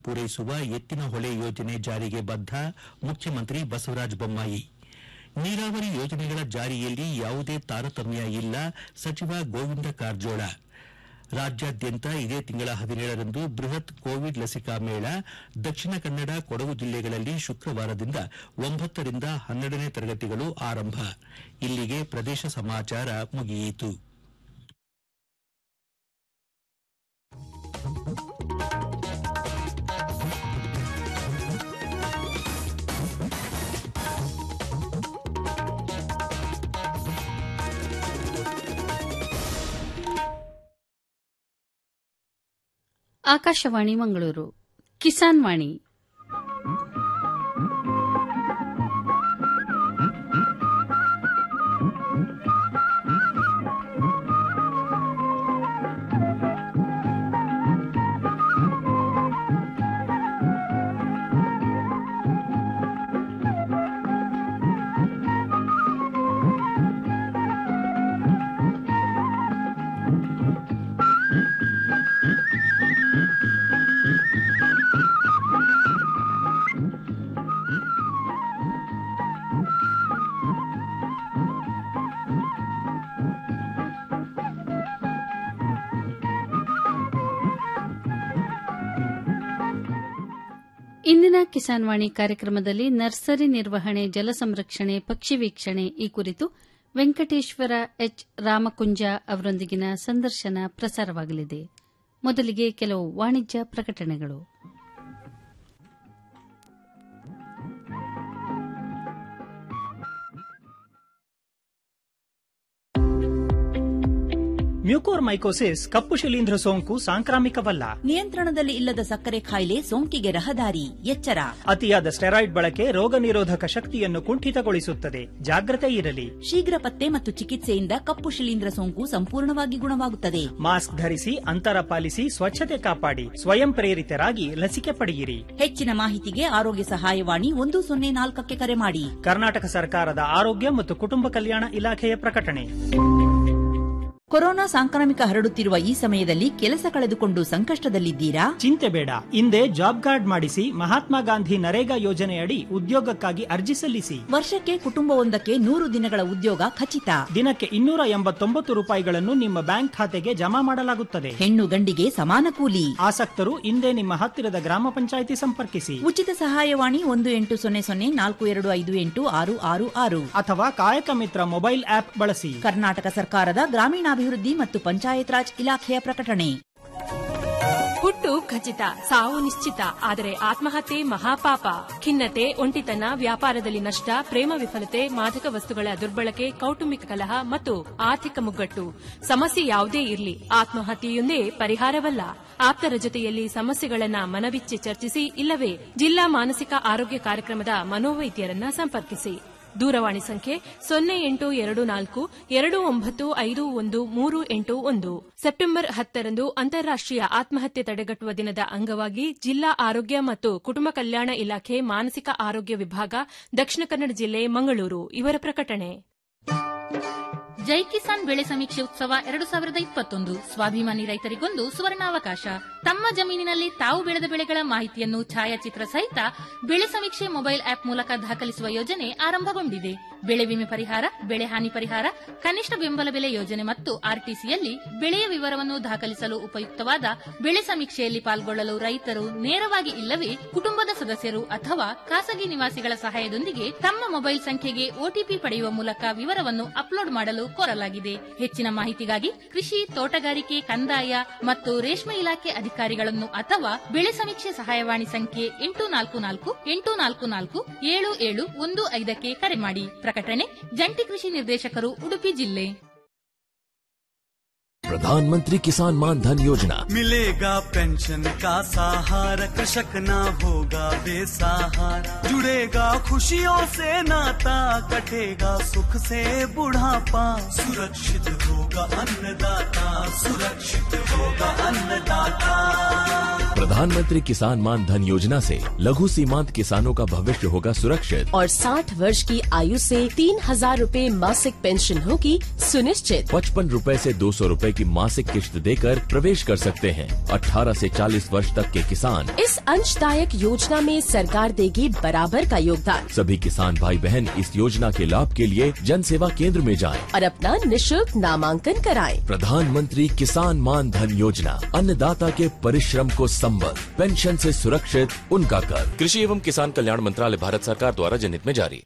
ಪೂರೈಸುವ ಎತ್ತಿನ ಹೊಳೆ ಯೋಜನೆ ಜಾರಿಗೆ ಬದ್ಧ ಮುಖ್ಯಮಂತ್ರಿ ಬಸವರಾಜ ಬೊಮ್ಮಾಯಿ ನೀರಾವರಿ ಯೋಜನೆಗಳ ಜಾರಿಯಲ್ಲಿ ಯಾವುದೇ ತಾರತಮ್ಯ ಇಲ್ಲ ಸಚಿವ ಗೋವಿಂದ ಕಾರಜೋಳ ರಾಜ್ಯಾದ್ಯಂತ ಇದೇ ತಿಂಗಳ ಹದಿನೇಳರಂದು ಬೃಹತ್ ಕೋವಿಡ್ ಲಸಿಕಾ ಮೇಳ ದಕ್ಷಿಣ ಕನ್ನಡ ಕೊಡಗು ಜಿಲ್ಲೆಗಳಲ್ಲಿ ಶುಕ್ರವಾರದಿಂದ ಒಂಬತ್ತರಿಂದ ಹನ್ನೆರಡನೇ ತರಗತಿಗಳು ಆರಂಭ ಇಲ್ಲಿಗೆ ಪ್ರದೇಶ ಸಮಾಚಾರ ಮುಗಿಯಿತು ಆಕಾಶವಾಣಿ ಮಂಗಳೂರು ಕಿಸಾನ್ ವಾಣಿ ಇಂದಿನ ಕಿಸಾನ್ ವಾಣಿ ಕಾರ್ಯಕ್ರಮದಲ್ಲಿ ನರ್ಸರಿ ನಿರ್ವಹಣೆ ಜಲ ಸಂರಕ್ಷಣೆ ಪಕ್ಷಿ ವೀಕ್ಷಣೆ ಈ ಕುರಿತು ವೆಂಕಟೇಶ್ವರ ಎಚ್ ರಾಮಕುಂಜ ಅವರೊಂದಿಗಿನ ಸಂದರ್ಶನ ಪ್ರಸಾರವಾಗಲಿದೆ ಮೊದಲಿಗೆ ಕೆಲವು ವಾಣಿಜ್ಯ ಪ್ರಕಟಣೆಗಳು ಮ್ಯೂಕೋರ್ಮೈಕೋಸಿಸ್ ಕಪ್ಪು ಶಿಲೀಂಧ್ರ ಸೋಂಕು ಸಾಂಕ್ರಾಮಿಕವಲ್ಲ ನಿಯಂತ್ರಣದಲ್ಲಿ ಇಲ್ಲದ ಸಕ್ಕರೆ ಕಾಯಿಲೆ ಸೋಂಕಿಗೆ ರಹದಾರಿ ಎಚ್ಚರ ಅತಿಯಾದ ಸ್ಟೆರಾಯ್ಡ್ ಬಳಕೆ ರೋಗ ನಿರೋಧಕ ಶಕ್ತಿಯನ್ನು ಕುಂಠಿತಗೊಳಿಸುತ್ತದೆ ಜಾಗ್ರತೆ ಇರಲಿ ಶೀಘ್ರ ಪತ್ತೆ ಮತ್ತು ಚಿಕಿತ್ಸೆಯಿಂದ ಕಪ್ಪು ಶಿಲೀಂಧ್ರ ಸೋಂಕು ಸಂಪೂರ್ಣವಾಗಿ ಗುಣವಾಗುತ್ತದೆ ಮಾಸ್ಕ್ ಧರಿಸಿ ಅಂತರ ಪಾಲಿಸಿ ಸ್ವಚ್ಛತೆ ಕಾಪಾಡಿ ಸ್ವಯಂ ಪ್ರೇರಿತರಾಗಿ ಲಸಿಕೆ ಪಡೆಯಿರಿ ಹೆಚ್ಚಿನ ಮಾಹಿತಿಗೆ ಆರೋಗ್ಯ ಸಹಾಯವಾಣಿ ಒಂದು ಸೊನ್ನೆ ನಾಲ್ಕಕ್ಕೆ ಕರೆ ಮಾಡಿ ಕರ್ನಾಟಕ ಸರ್ಕಾರದ ಆರೋಗ್ಯ ಮತ್ತು ಕುಟುಂಬ ಕಲ್ಯಾಣ ಇಲಾಖೆಯ ಪ್ರಕಟಣೆ ಕೊರೋನಾ ಸಾಂಕ್ರಾಮಿಕ ಹರಡುತ್ತಿರುವ ಈ ಸಮಯದಲ್ಲಿ ಕೆಲಸ ಕಳೆದುಕೊಂಡು ಸಂಕಷ್ಟದಲ್ಲಿದ್ದೀರಾ ಚಿಂತೆ ಬೇಡ ಹಿಂದೆ ಜಾಬ್ ಕಾರ್ಡ್ ಮಾಡಿಸಿ ಮಹಾತ್ಮ ಗಾಂಧಿ ನರೇಗಾ ಯೋಜನೆಯಡಿ ಉದ್ಯೋಗಕ್ಕಾಗಿ ಅರ್ಜಿ ಸಲ್ಲಿಸಿ ವರ್ಷಕ್ಕೆ ಕುಟುಂಬವೊಂದಕ್ಕೆ ನೂರು ದಿನಗಳ ಉದ್ಯೋಗ ಖಚಿತ ದಿನಕ್ಕೆ ಇನ್ನೂರ ಎಂಬತ್ತೊಂಬತ್ತು ರೂಪಾಯಿಗಳನ್ನು ನಿಮ್ಮ ಬ್ಯಾಂಕ್ ಖಾತೆಗೆ ಜಮಾ ಮಾಡಲಾಗುತ್ತದೆ ಹೆಣ್ಣು ಗಂಡಿಗೆ ಸಮಾನ ಕೂಲಿ ಆಸಕ್ತರು ಹಿಂದೆ ನಿಮ್ಮ ಹತ್ತಿರದ ಗ್ರಾಮ ಪಂಚಾಯಿತಿ ಸಂಪರ್ಕಿಸಿ ಉಚಿತ ಸಹಾಯವಾಣಿ ಒಂದು ಎಂಟು ಸೊನ್ನೆ ಸೊನ್ನೆ ನಾಲ್ಕು ಎರಡು ಐದು ಎಂಟು ಆರು ಆರು ಆರು ಅಥವಾ ಕಾಯಕ ಮಿತ್ರ ಮೊಬೈಲ್ ಆಪ್ ಬಳಸಿ ಕರ್ನಾಟಕ ಸರ್ಕಾರದ ಗ್ರಾಮೀಣಾಭಿವೃದ್ಧಿ ಮತ್ತು ಪಂಚಾಯತ್ ರಾಜ್ ಇಲಾಖೆಯ ಪ್ರಕಟಣೆ ಹುಟ್ಟು ಖಚಿತ ಸಾವು ನಿಶ್ಚಿತ ಆದರೆ ಆತ್ಮಹತ್ಯೆ ಮಹಾಪಾಪ ಖಿನ್ನತೆ ಒಂಟಿತನ ವ್ಯಾಪಾರದಲ್ಲಿ ನಷ್ಟ ಪ್ರೇಮ ವಿಫಲತೆ ಮಾದಕ ವಸ್ತುಗಳ ದುರ್ಬಳಕೆ ಕೌಟುಂಬಿಕ ಕಲಹ ಮತ್ತು ಆರ್ಥಿಕ ಮುಗ್ಗಟ್ಟು ಸಮಸ್ಯೆ ಯಾವುದೇ ಇರಲಿ ಆತ್ಮಹತ್ಯೆಯೊಂದೇ ಪರಿಹಾರವಲ್ಲ ಆಪ್ತರ ಜೊತೆಯಲ್ಲಿ ಸಮಸ್ಯೆಗಳನ್ನ ಮನಬಿಚ್ಚಿ ಚರ್ಚಿಸಿ ಇಲ್ಲವೇ ಜಿಲ್ಲಾ ಮಾನಸಿಕ ಆರೋಗ್ಯ ಕಾರ್ಯಕ್ರಮದ ಮನೋವೈದ್ಯರನ್ನ ಸಂಪರ್ಕಿಸಿ ದೂರವಾಣಿ ಸಂಖ್ಯೆ ಸೊನ್ನೆ ಎಂಟು ಎರಡು ನಾಲ್ಕು ಎರಡು ಒಂಬತ್ತು ಐದು ಒಂದು ಮೂರು ಎಂಟು ಒಂದು ಸೆಪ್ಟೆಂಬರ್ ಹತ್ತರಂದು ಅಂತಾರಾಷ್ಟೀಯ ಆತ್ಮಹತ್ಯೆ ತಡೆಗಟ್ಟುವ ದಿನದ ಅಂಗವಾಗಿ ಜಿಲ್ಲಾ ಆರೋಗ್ಯ ಮತ್ತು ಕುಟುಂಬ ಕಲ್ಯಾಣ ಇಲಾಖೆ ಮಾನಸಿಕ ಆರೋಗ್ಯ ವಿಭಾಗ ದಕ್ಷಿಣ ಕನ್ನಡ ಜಿಲ್ಲೆ ಮಂಗಳೂರು ಇವರ ಪ್ರಕಟಣೆ ಜೈ ಕಿಸಾನ್ ಬೆಳೆ ಸಮೀಕ್ಷೆ ಉತ್ಸವ ಎರಡು ಸಾವಿರದ ಇಪ್ಪತ್ತೊಂದು ಸ್ವಾಭಿಮಾನಿ ರೈತರಿಗೊಂದು ಸುವರ್ಣಾವಕಾಶ ತಮ್ಮ ಜಮೀನಿನಲ್ಲಿ ತಾವು ಬೆಳೆದ ಬೆಳೆಗಳ ಮಾಹಿತಿಯನ್ನು ಛಾಯಾಚಿತ್ರ ಸಹಿತ ಬೆಳೆ ಸಮೀಕ್ಷೆ ಮೊಬೈಲ್ ಆಪ್ ಮೂಲಕ ದಾಖಲಿಸುವ ಯೋಜನೆ ಆರಂಭಗೊಂಡಿದೆ ಬೆಳೆ ವಿಮೆ ಪರಿಹಾರ ಬೆಳೆ ಹಾನಿ ಪರಿಹಾರ ಕನಿಷ್ಠ ಬೆಂಬಲ ಬೆಲೆ ಯೋಜನೆ ಮತ್ತು ಆರ್ಟಿಸಿಯಲ್ಲಿ ಬೆಳೆಯ ವಿವರವನ್ನು ದಾಖಲಿಸಲು ಉಪಯುಕ್ತವಾದ ಬೆಳೆ ಸಮೀಕ್ಷೆಯಲ್ಲಿ ಪಾಲ್ಗೊಳ್ಳಲು ರೈತರು ನೇರವಾಗಿ ಇಲ್ಲವೇ ಕುಟುಂಬದ ಸದಸ್ಯರು ಅಥವಾ ಖಾಸಗಿ ನಿವಾಸಿಗಳ ಸಹಾಯದೊಂದಿಗೆ ತಮ್ಮ ಮೊಬೈಲ್ ಸಂಖ್ಯೆಗೆ ಒಟಿಪಿ ಪಡೆಯುವ ಮೂಲಕ ವಿವರವನ್ನು ಅಪ್ಲೋಡ್ ಮಾಡಲು ಕೋರಲಾಗಿದೆ ಹೆಚ್ಚಿನ ಮಾಹಿತಿಗಾಗಿ ಕೃಷಿ ತೋಟಗಾರಿಕೆ ಕಂದಾಯ ಮತ್ತು ರೇಷ್ಮೆ ಇಲಾಖೆ ಅಧಿಕಾರಿಗಳನ್ನು ಅಥವಾ ಬೆಳೆ ಸಮೀಕ್ಷೆ ಸಹಾಯವಾಣಿ ಸಂಖ್ಯೆ ಎಂಟು ನಾಲ್ಕು ನಾಲ್ಕು ಎಂಟು ನಾಲ್ಕು ನಾಲ್ಕು ಏಳು ಏಳು ಒಂದು ಐದಕ್ಕೆ ಕರೆ ಮಾಡಿ ಪ್ರಕಟಣೆ ಜಂಟಿ ಕೃಷಿ ನಿರ್ದೇಶಕರು ಉಡುಪಿ ಜಿಲ್ಲೆ प्रधानमंत्री किसान मान धन योजना मिलेगा पेंशन का सहारा कृषक ना होगा बेसहारा जुड़ेगा खुशियों से नाता कटेगा सुख से बुढ़ापा सुरक्षित होगा अन्नदाता सुरक्षित होगा अन्नदाता प्रधानमंत्री किसान मान धन योजना से लघु सीमांत किसानों का भविष्य होगा सुरक्षित और 60 वर्ष की आयु से तीन हजार रूपए मासिक पेंशन होगी सुनिश्चित पचपन रूपए से दो सौ रूपए की की मासिक किश्त देकर प्रवेश कर सकते हैं 18 से 40 वर्ष तक के किसान इस अंशदायक योजना में सरकार देगी बराबर का योगदान सभी किसान भाई बहन इस योजना के लाभ के लिए जन सेवा केंद्र में जाएं। और अपना निशुल्क नामांकन कराएं। प्रधानमंत्री किसान मान धन योजना अन्नदाता के परिश्रम को संबल पेंशन से सुरक्षित उनका कर कृषि एवं किसान कल्याण मंत्रालय भारत सरकार द्वारा जनहित में जारी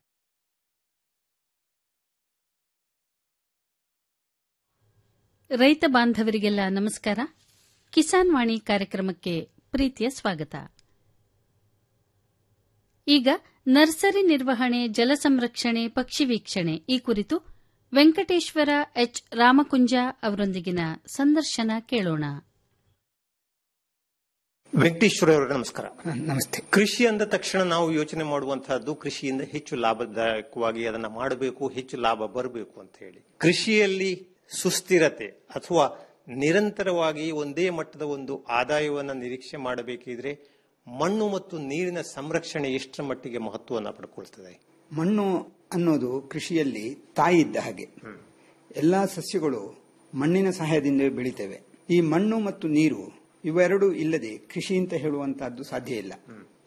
ರೈತ ಬಾಂಧವರಿಗೆಲ್ಲ ನಮಸ್ಕಾರ ಕಿಸಾನ್ ವಾಣಿ ಕಾರ್ಯಕ್ರಮಕ್ಕೆ ಪ್ರೀತಿಯ ಸ್ವಾಗತ ಈಗ ನರ್ಸರಿ ನಿರ್ವಹಣೆ ಜಲ ಸಂರಕ್ಷಣೆ ಪಕ್ಷಿ ವೀಕ್ಷಣೆ ಈ ಕುರಿತು ವೆಂಕಟೇಶ್ವರ ಎಚ್ ರಾಮಕುಂಜ ಅವರೊಂದಿಗಿನ ಸಂದರ್ಶನ ಕೇಳೋಣ ವೆಂಕಟೇಶ್ವರ ಅವರೇ ನಮಸ್ಕಾರ ನಮಸ್ತೆ ಕೃಷಿ ಅಂದ ತಕ್ಷಣ ನಾವು ಯೋಚನೆ ಮಾಡುವಂತಹದ್ದು ಕೃಷಿಯಿಂದ ಹೆಚ್ಚು ಲಾಭದಾಯಕವಾಗಿ ಅದನ್ನ ಮಾಡಬೇಕು ಹೆಚ್ಚು ಲಾಭ ಬರಬೇಕು ಅಂತ ಹೇಳಿ ಕೃಷಿಯಲ್ಲಿ ಸುಸ್ಥಿರತೆ ಅಥವಾ ನಿರಂತರವಾಗಿ ಒಂದೇ ಮಟ್ಟದ ಒಂದು ಆದಾಯವನ್ನ ನಿರೀಕ್ಷೆ ಮಾಡಬೇಕಿದ್ರೆ ಮಣ್ಣು ಮತ್ತು ನೀರಿನ ಸಂರಕ್ಷಣೆ ಎಷ್ಟರ ಮಟ್ಟಿಗೆ ಮಹತ್ವವನ್ನು ಪಡ್ಕೊಳ್ತದೆ ಮಣ್ಣು ಅನ್ನೋದು ಕೃಷಿಯಲ್ಲಿ ತಾಯಿ ಇದ್ದ ಹಾಗೆ ಎಲ್ಲಾ ಸಸ್ಯಗಳು ಮಣ್ಣಿನ ಸಹಾಯದಿಂದ ಬೆಳಿತೇವೆ ಈ ಮಣ್ಣು ಮತ್ತು ನೀರು ಇವೆರಡೂ ಇಲ್ಲದೆ ಕೃಷಿ ಅಂತ ಹೇಳುವಂತಹದ್ದು ಸಾಧ್ಯ ಇಲ್ಲ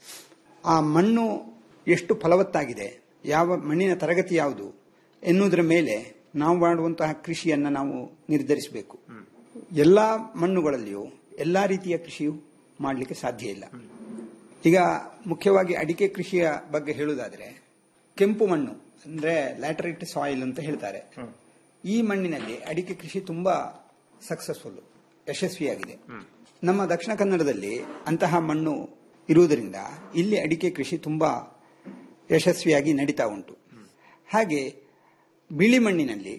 ಆ ಮಣ್ಣು ಎಷ್ಟು ಫಲವತ್ತಾಗಿದೆ ಯಾವ ಮಣ್ಣಿನ ತರಗತಿ ಯಾವುದು ಎನ್ನುವುದರ ಮೇಲೆ ನಾವು ಮಾಡುವಂತಹ ಕೃಷಿಯನ್ನ ನಾವು ನಿರ್ಧರಿಸಬೇಕು ಎಲ್ಲಾ ಮಣ್ಣುಗಳಲ್ಲಿಯೂ ಎಲ್ಲಾ ರೀತಿಯ ಕೃಷಿಯು ಮಾಡಲಿಕ್ಕೆ ಸಾಧ್ಯ ಇಲ್ಲ ಈಗ ಮುಖ್ಯವಾಗಿ ಅಡಿಕೆ ಕೃಷಿಯ ಬಗ್ಗೆ ಹೇಳುವುದಾದ್ರೆ ಕೆಂಪು ಮಣ್ಣು ಅಂದ್ರೆ ಲ್ಯಾಟರೈಟ್ ಸಾಯಿಲ್ ಅಂತ ಹೇಳ್ತಾರೆ ಈ ಮಣ್ಣಿನಲ್ಲಿ ಅಡಿಕೆ ಕೃಷಿ ತುಂಬಾ ಸಕ್ಸಸ್ಫುಲ್ ಯಶಸ್ವಿಯಾಗಿದೆ ನಮ್ಮ ದಕ್ಷಿಣ ಕನ್ನಡದಲ್ಲಿ ಅಂತಹ ಮಣ್ಣು ಇರುವುದರಿಂದ ಇಲ್ಲಿ ಅಡಿಕೆ ಕೃಷಿ ತುಂಬಾ ಯಶಸ್ವಿಯಾಗಿ ನಡೀತಾ ಉಂಟು ಹಾಗೆ ಬಿಳಿ ಮಣ್ಣಿನಲ್ಲಿ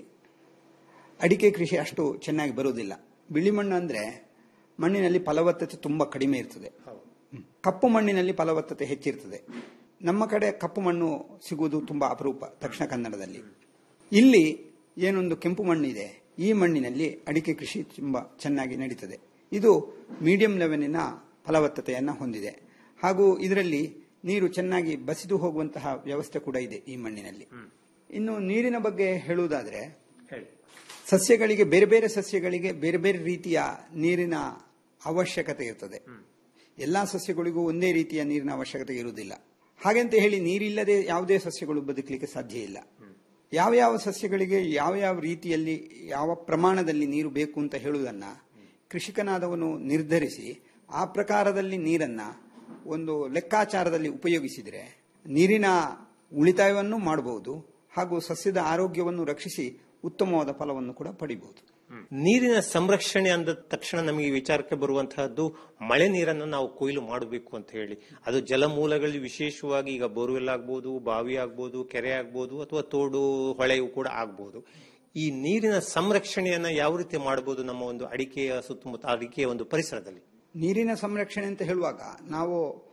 ಅಡಿಕೆ ಕೃಷಿ ಅಷ್ಟು ಚೆನ್ನಾಗಿ ಬರುವುದಿಲ್ಲ ಬಿಳಿ ಮಣ್ಣು ಅಂದ್ರೆ ಮಣ್ಣಿನಲ್ಲಿ ಫಲವತ್ತತೆ ತುಂಬಾ ಕಡಿಮೆ ಇರ್ತದೆ ಕಪ್ಪು ಮಣ್ಣಿನಲ್ಲಿ ಫಲವತ್ತತೆ ಹೆಚ್ಚಿರ್ತದೆ ನಮ್ಮ ಕಡೆ ಕಪ್ಪು ಮಣ್ಣು ಸಿಗುವುದು ತುಂಬಾ ಅಪರೂಪ ದಕ್ಷಿಣ ಕನ್ನಡದಲ್ಲಿ ಇಲ್ಲಿ ಏನೊಂದು ಕೆಂಪು ಮಣ್ಣಿದೆ ಈ ಮಣ್ಣಿನಲ್ಲಿ ಅಡಿಕೆ ಕೃಷಿ ತುಂಬಾ ಚೆನ್ನಾಗಿ ನಡೀತದೆ ಇದು ಮೀಡಿಯಂ ಲೆವೆಲಿನ ಫಲವತ್ತತೆಯನ್ನ ಹೊಂದಿದೆ ಹಾಗೂ ಇದರಲ್ಲಿ ನೀರು ಚೆನ್ನಾಗಿ ಬಸಿದು ಹೋಗುವಂತಹ ವ್ಯವಸ್ಥೆ ಕೂಡ ಇದೆ ಈ ಮಣ್ಣಿನಲ್ಲಿ ಇನ್ನು ನೀರಿನ ಬಗ್ಗೆ ಹೇಳುವುದಾದ್ರೆ ಸಸ್ಯಗಳಿಗೆ ಬೇರೆ ಬೇರೆ ಸಸ್ಯಗಳಿಗೆ ಬೇರೆ ಬೇರೆ ರೀತಿಯ ನೀರಿನ ಅವಶ್ಯಕತೆ ಇರ್ತದೆ ಎಲ್ಲಾ ಸಸ್ಯಗಳಿಗೂ ಒಂದೇ ರೀತಿಯ ನೀರಿನ ಅವಶ್ಯಕತೆ ಇರುವುದಿಲ್ಲ ಹಾಗೆಂತ ಹೇಳಿ ನೀರಿಲ್ಲದೆ ಯಾವುದೇ ಸಸ್ಯಗಳು ಬದುಕಲಿಕ್ಕೆ ಸಾಧ್ಯ ಇಲ್ಲ ಯಾವ ಯಾವ ಸಸ್ಯಗಳಿಗೆ ಯಾವ ಯಾವ ರೀತಿಯಲ್ಲಿ ಯಾವ ಪ್ರಮಾಣದಲ್ಲಿ ನೀರು ಬೇಕು ಅಂತ ಹೇಳುವುದನ್ನ ಕೃಷಿಕನಾದವನು ನಿರ್ಧರಿಸಿ ಆ ಪ್ರಕಾರದಲ್ಲಿ ನೀರನ್ನ ಒಂದು ಲೆಕ್ಕಾಚಾರದಲ್ಲಿ ಉಪಯೋಗಿಸಿದರೆ ನೀರಿನ ಉಳಿತಾಯವನ್ನು ಮಾಡಬಹುದು ಹಾಗೂ ಸಸ್ಯದ ಆರೋಗ್ಯವನ್ನು ರಕ್ಷಿಸಿ ಉತ್ತಮವಾದ ಫಲವನ್ನು ಕೂಡ ಪಡಿಬಹುದು ನೀರಿನ ಸಂರಕ್ಷಣೆ ಅಂದ ತಕ್ಷಣ ನಮಗೆ ವಿಚಾರಕ್ಕೆ ಬರುವಂತಹದ್ದು ಮಳೆ ನೀರನ್ನು ನಾವು ಕೊಯ್ಲು ಮಾಡಬೇಕು ಅಂತ ಹೇಳಿ ಅದು ಜಲಮೂಲಗಳಲ್ಲಿ ವಿಶೇಷವಾಗಿ ಈಗ ಬೋರ್ವೆಲ್ ಆಗ್ಬೋದು ಬಾವಿ ಆಗ್ಬೋದು ಕೆರೆ ಆಗ್ಬೋದು ಅಥವಾ ತೋಡು ಹೊಳೆಯು ಕೂಡ ಆಗ್ಬೋದು ಈ ನೀರಿನ ಸಂರಕ್ಷಣೆಯನ್ನ ಯಾವ ರೀತಿ ಮಾಡಬಹುದು ನಮ್ಮ ಒಂದು ಅಡಿಕೆಯ ಸುತ್ತಮುತ್ತ ಅಡಿಕೆಯ ಒಂದು ಪರಿಸರದಲ್ಲಿ ನೀರಿನ ಸಂರಕ್ಷಣೆ ಅಂತ ಹೇಳುವಾಗ ನಾವು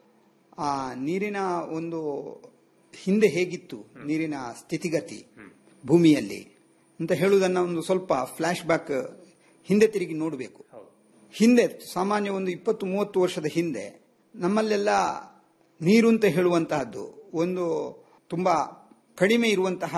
ಆ ನೀರಿನ ಒಂದು ಹಿಂದೆ ಹೇಗಿತ್ತು ನೀರಿನ ಸ್ಥಿತಿಗತಿ ಭೂಮಿಯಲ್ಲಿ ಅಂತ ಹೇಳುವುದನ್ನ ಒಂದು ಸ್ವಲ್ಪ ಫ್ಲಾಶ್ ಬ್ಯಾಕ್ ಹಿಂದೆ ತಿರುಗಿ ನೋಡಬೇಕು ಹಿಂದೆ ಸಾಮಾನ್ಯ ಒಂದು ಇಪ್ಪತ್ತು ಮೂವತ್ತು ವರ್ಷದ ಹಿಂದೆ ನಮ್ಮಲ್ಲೆಲ್ಲ ನೀರು ಅಂತ ಹೇಳುವಂತಹದ್ದು ಒಂದು ತುಂಬಾ ಕಡಿಮೆ ಇರುವಂತಹ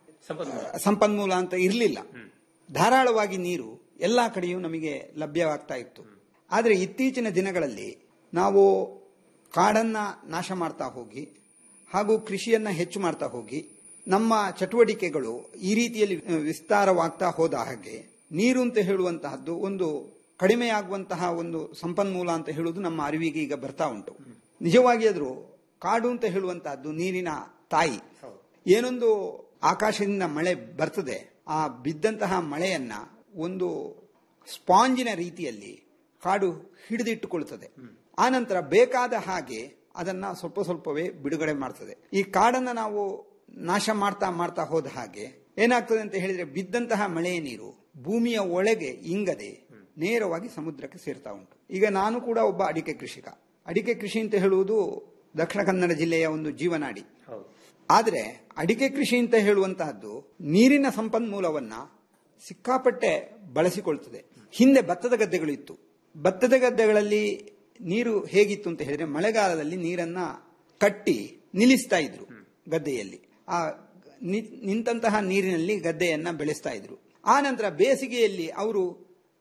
ಸಂಪನ್ಮೂಲ ಅಂತ ಇರಲಿಲ್ಲ ಧಾರಾಳವಾಗಿ ನೀರು ಎಲ್ಲಾ ಕಡೆಯೂ ನಮಗೆ ಲಭ್ಯವಾಗ್ತಾ ಇತ್ತು ಆದರೆ ಇತ್ತೀಚಿನ ದಿನಗಳಲ್ಲಿ ನಾವು ಕಾಡನ್ನ ನಾಶ ಮಾಡ್ತಾ ಹೋಗಿ ಹಾಗೂ ಕೃಷಿಯನ್ನ ಹೆಚ್ಚು ಮಾಡ್ತಾ ಹೋಗಿ ನಮ್ಮ ಚಟುವಟಿಕೆಗಳು ಈ ರೀತಿಯಲ್ಲಿ ವಿಸ್ತಾರವಾಗ್ತಾ ಹೋದ ಹಾಗೆ ನೀರು ಅಂತ ಹೇಳುವಂತಹದ್ದು ಒಂದು ಕಡಿಮೆಯಾಗುವಂತಹ ಒಂದು ಸಂಪನ್ಮೂಲ ಅಂತ ಹೇಳುವುದು ನಮ್ಮ ಅರಿವಿಗೆ ಈಗ ಬರ್ತಾ ಉಂಟು ನಿಜವಾಗಿ ಆದ್ರೂ ಕಾಡು ಅಂತ ಹೇಳುವಂತಹದ್ದು ನೀರಿನ ತಾಯಿ ಏನೊಂದು ಆಕಾಶದಿಂದ ಮಳೆ ಬರ್ತದೆ ಆ ಬಿದ್ದಂತಹ ಮಳೆಯನ್ನ ಒಂದು ಸ್ಪಾಂಜಿನ ರೀತಿಯಲ್ಲಿ ಕಾಡು ಹಿಡಿದಿಟ್ಟುಕೊಳ್ತದೆ ಆನಂತರ ಬೇಕಾದ ಹಾಗೆ ಅದನ್ನ ಸ್ವಲ್ಪ ಸ್ವಲ್ಪವೇ ಬಿಡುಗಡೆ ಮಾಡ್ತದೆ ಈ ಕಾಡನ್ನ ನಾವು ನಾಶ ಮಾಡ್ತಾ ಮಾಡ್ತಾ ಹೋದ ಹಾಗೆ ಏನಾಗ್ತದೆ ಅಂತ ಹೇಳಿದ್ರೆ ಬಿದ್ದಂತಹ ಮಳೆಯ ನೀರು ಭೂಮಿಯ ಒಳಗೆ ಇಂಗದೆ ನೇರವಾಗಿ ಸಮುದ್ರಕ್ಕೆ ಸೇರ್ತಾ ಉಂಟು ಈಗ ನಾನು ಕೂಡ ಒಬ್ಬ ಅಡಿಕೆ ಕೃಷಿಕ ಅಡಿಕೆ ಕೃಷಿ ಅಂತ ಹೇಳುವುದು ದಕ್ಷಿಣ ಕನ್ನಡ ಜಿಲ್ಲೆಯ ಒಂದು ಜೀವನಾಡಿ ಆದ್ರೆ ಅಡಿಕೆ ಕೃಷಿ ಅಂತ ಹೇಳುವಂತಹದ್ದು ನೀರಿನ ಸಂಪನ್ಮೂಲವನ್ನ ಸಿಕ್ಕಾಪಟ್ಟೆ ಬಳಸಿಕೊಳ್ತದೆ ಹಿಂದೆ ಭತ್ತದ ಗದ್ದೆಗಳು ಇತ್ತು ಭತ್ತದ ಗದ್ದೆಗಳಲ್ಲಿ ನೀರು ಹೇಗಿತ್ತು ಅಂತ ಹೇಳಿದ್ರೆ ಮಳೆಗಾಲದಲ್ಲಿ ನೀರನ್ನ ಕಟ್ಟಿ ನಿಲ್ಲಿಸ್ತಾ ಇದ್ರು ಗದ್ದೆಯಲ್ಲಿ ಆ ನಿಂತಹ ನೀರಿನಲ್ಲಿ ಗದ್ದೆಯನ್ನ ಬೆಳೆಸ್ತಾ ಇದ್ರು ಆ ನಂತರ ಬೇಸಿಗೆಯಲ್ಲಿ ಅವರು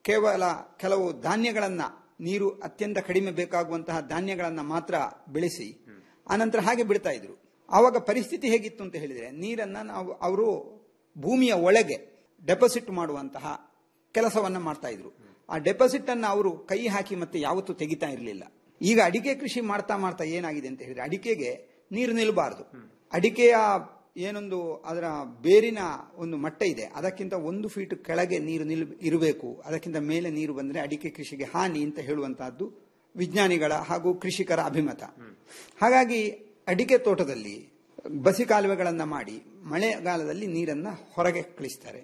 ಕೇವಲ ಕೆಲವು ಧಾನ್ಯಗಳನ್ನ ನೀರು ಅತ್ಯಂತ ಕಡಿಮೆ ಬೇಕಾಗುವಂತಹ ಧಾನ್ಯಗಳನ್ನ ಮಾತ್ರ ಬೆಳೆಸಿ ಆನಂತರ ಹಾಗೆ ಬಿಡ್ತಾ ಇದ್ರು ಆವಾಗ ಪರಿಸ್ಥಿತಿ ಹೇಗಿತ್ತು ಅಂತ ಹೇಳಿದ್ರೆ ನೀರನ್ನ ನಾವು ಅವರು ಭೂಮಿಯ ಒಳಗೆ ಡೆಪಾಸಿಟ್ ಮಾಡುವಂತಹ ಕೆಲಸವನ್ನ ಮಾಡ್ತಾ ಇದ್ರು ಆ ಡೆಪಾಸಿಟ್ ಅನ್ನ ಅವರು ಕೈ ಹಾಕಿ ಮತ್ತೆ ಯಾವತ್ತೂ ತೆಗಿತಾ ಇರಲಿಲ್ಲ ಈಗ ಅಡಿಕೆ ಕೃಷಿ ಮಾಡ್ತಾ ಮಾಡ್ತಾ ಏನಾಗಿದೆ ಅಂತ ಹೇಳಿದ್ರೆ ಅಡಿಕೆಗೆ ನೀರು ನಿಲ್ಲಬಾರದು ಅಡಿಕೆಯ ಏನೊಂದು ಅದರ ಬೇರಿನ ಒಂದು ಮಟ್ಟ ಇದೆ ಅದಕ್ಕಿಂತ ಒಂದು ಫೀಟ್ ಕೆಳಗೆ ನೀರು ನಿಲ್ ಇರಬೇಕು ಅದಕ್ಕಿಂತ ಮೇಲೆ ನೀರು ಬಂದ್ರೆ ಅಡಿಕೆ ಕೃಷಿಗೆ ಹಾನಿ ಅಂತ ಹೇಳುವಂತಹದ್ದು ವಿಜ್ಞಾನಿಗಳ ಹಾಗೂ ಕೃಷಿಕರ ಅಭಿಮತ ಹಾಗಾಗಿ ಅಡಿಕೆ ತೋಟದಲ್ಲಿ ಬಸಿ ಕಾಲುವೆಗಳನ್ನ ಮಾಡಿ ಮಳೆಗಾಲದಲ್ಲಿ ನೀರನ್ನ ಹೊರಗೆ ಕಳಿಸ್ತಾರೆ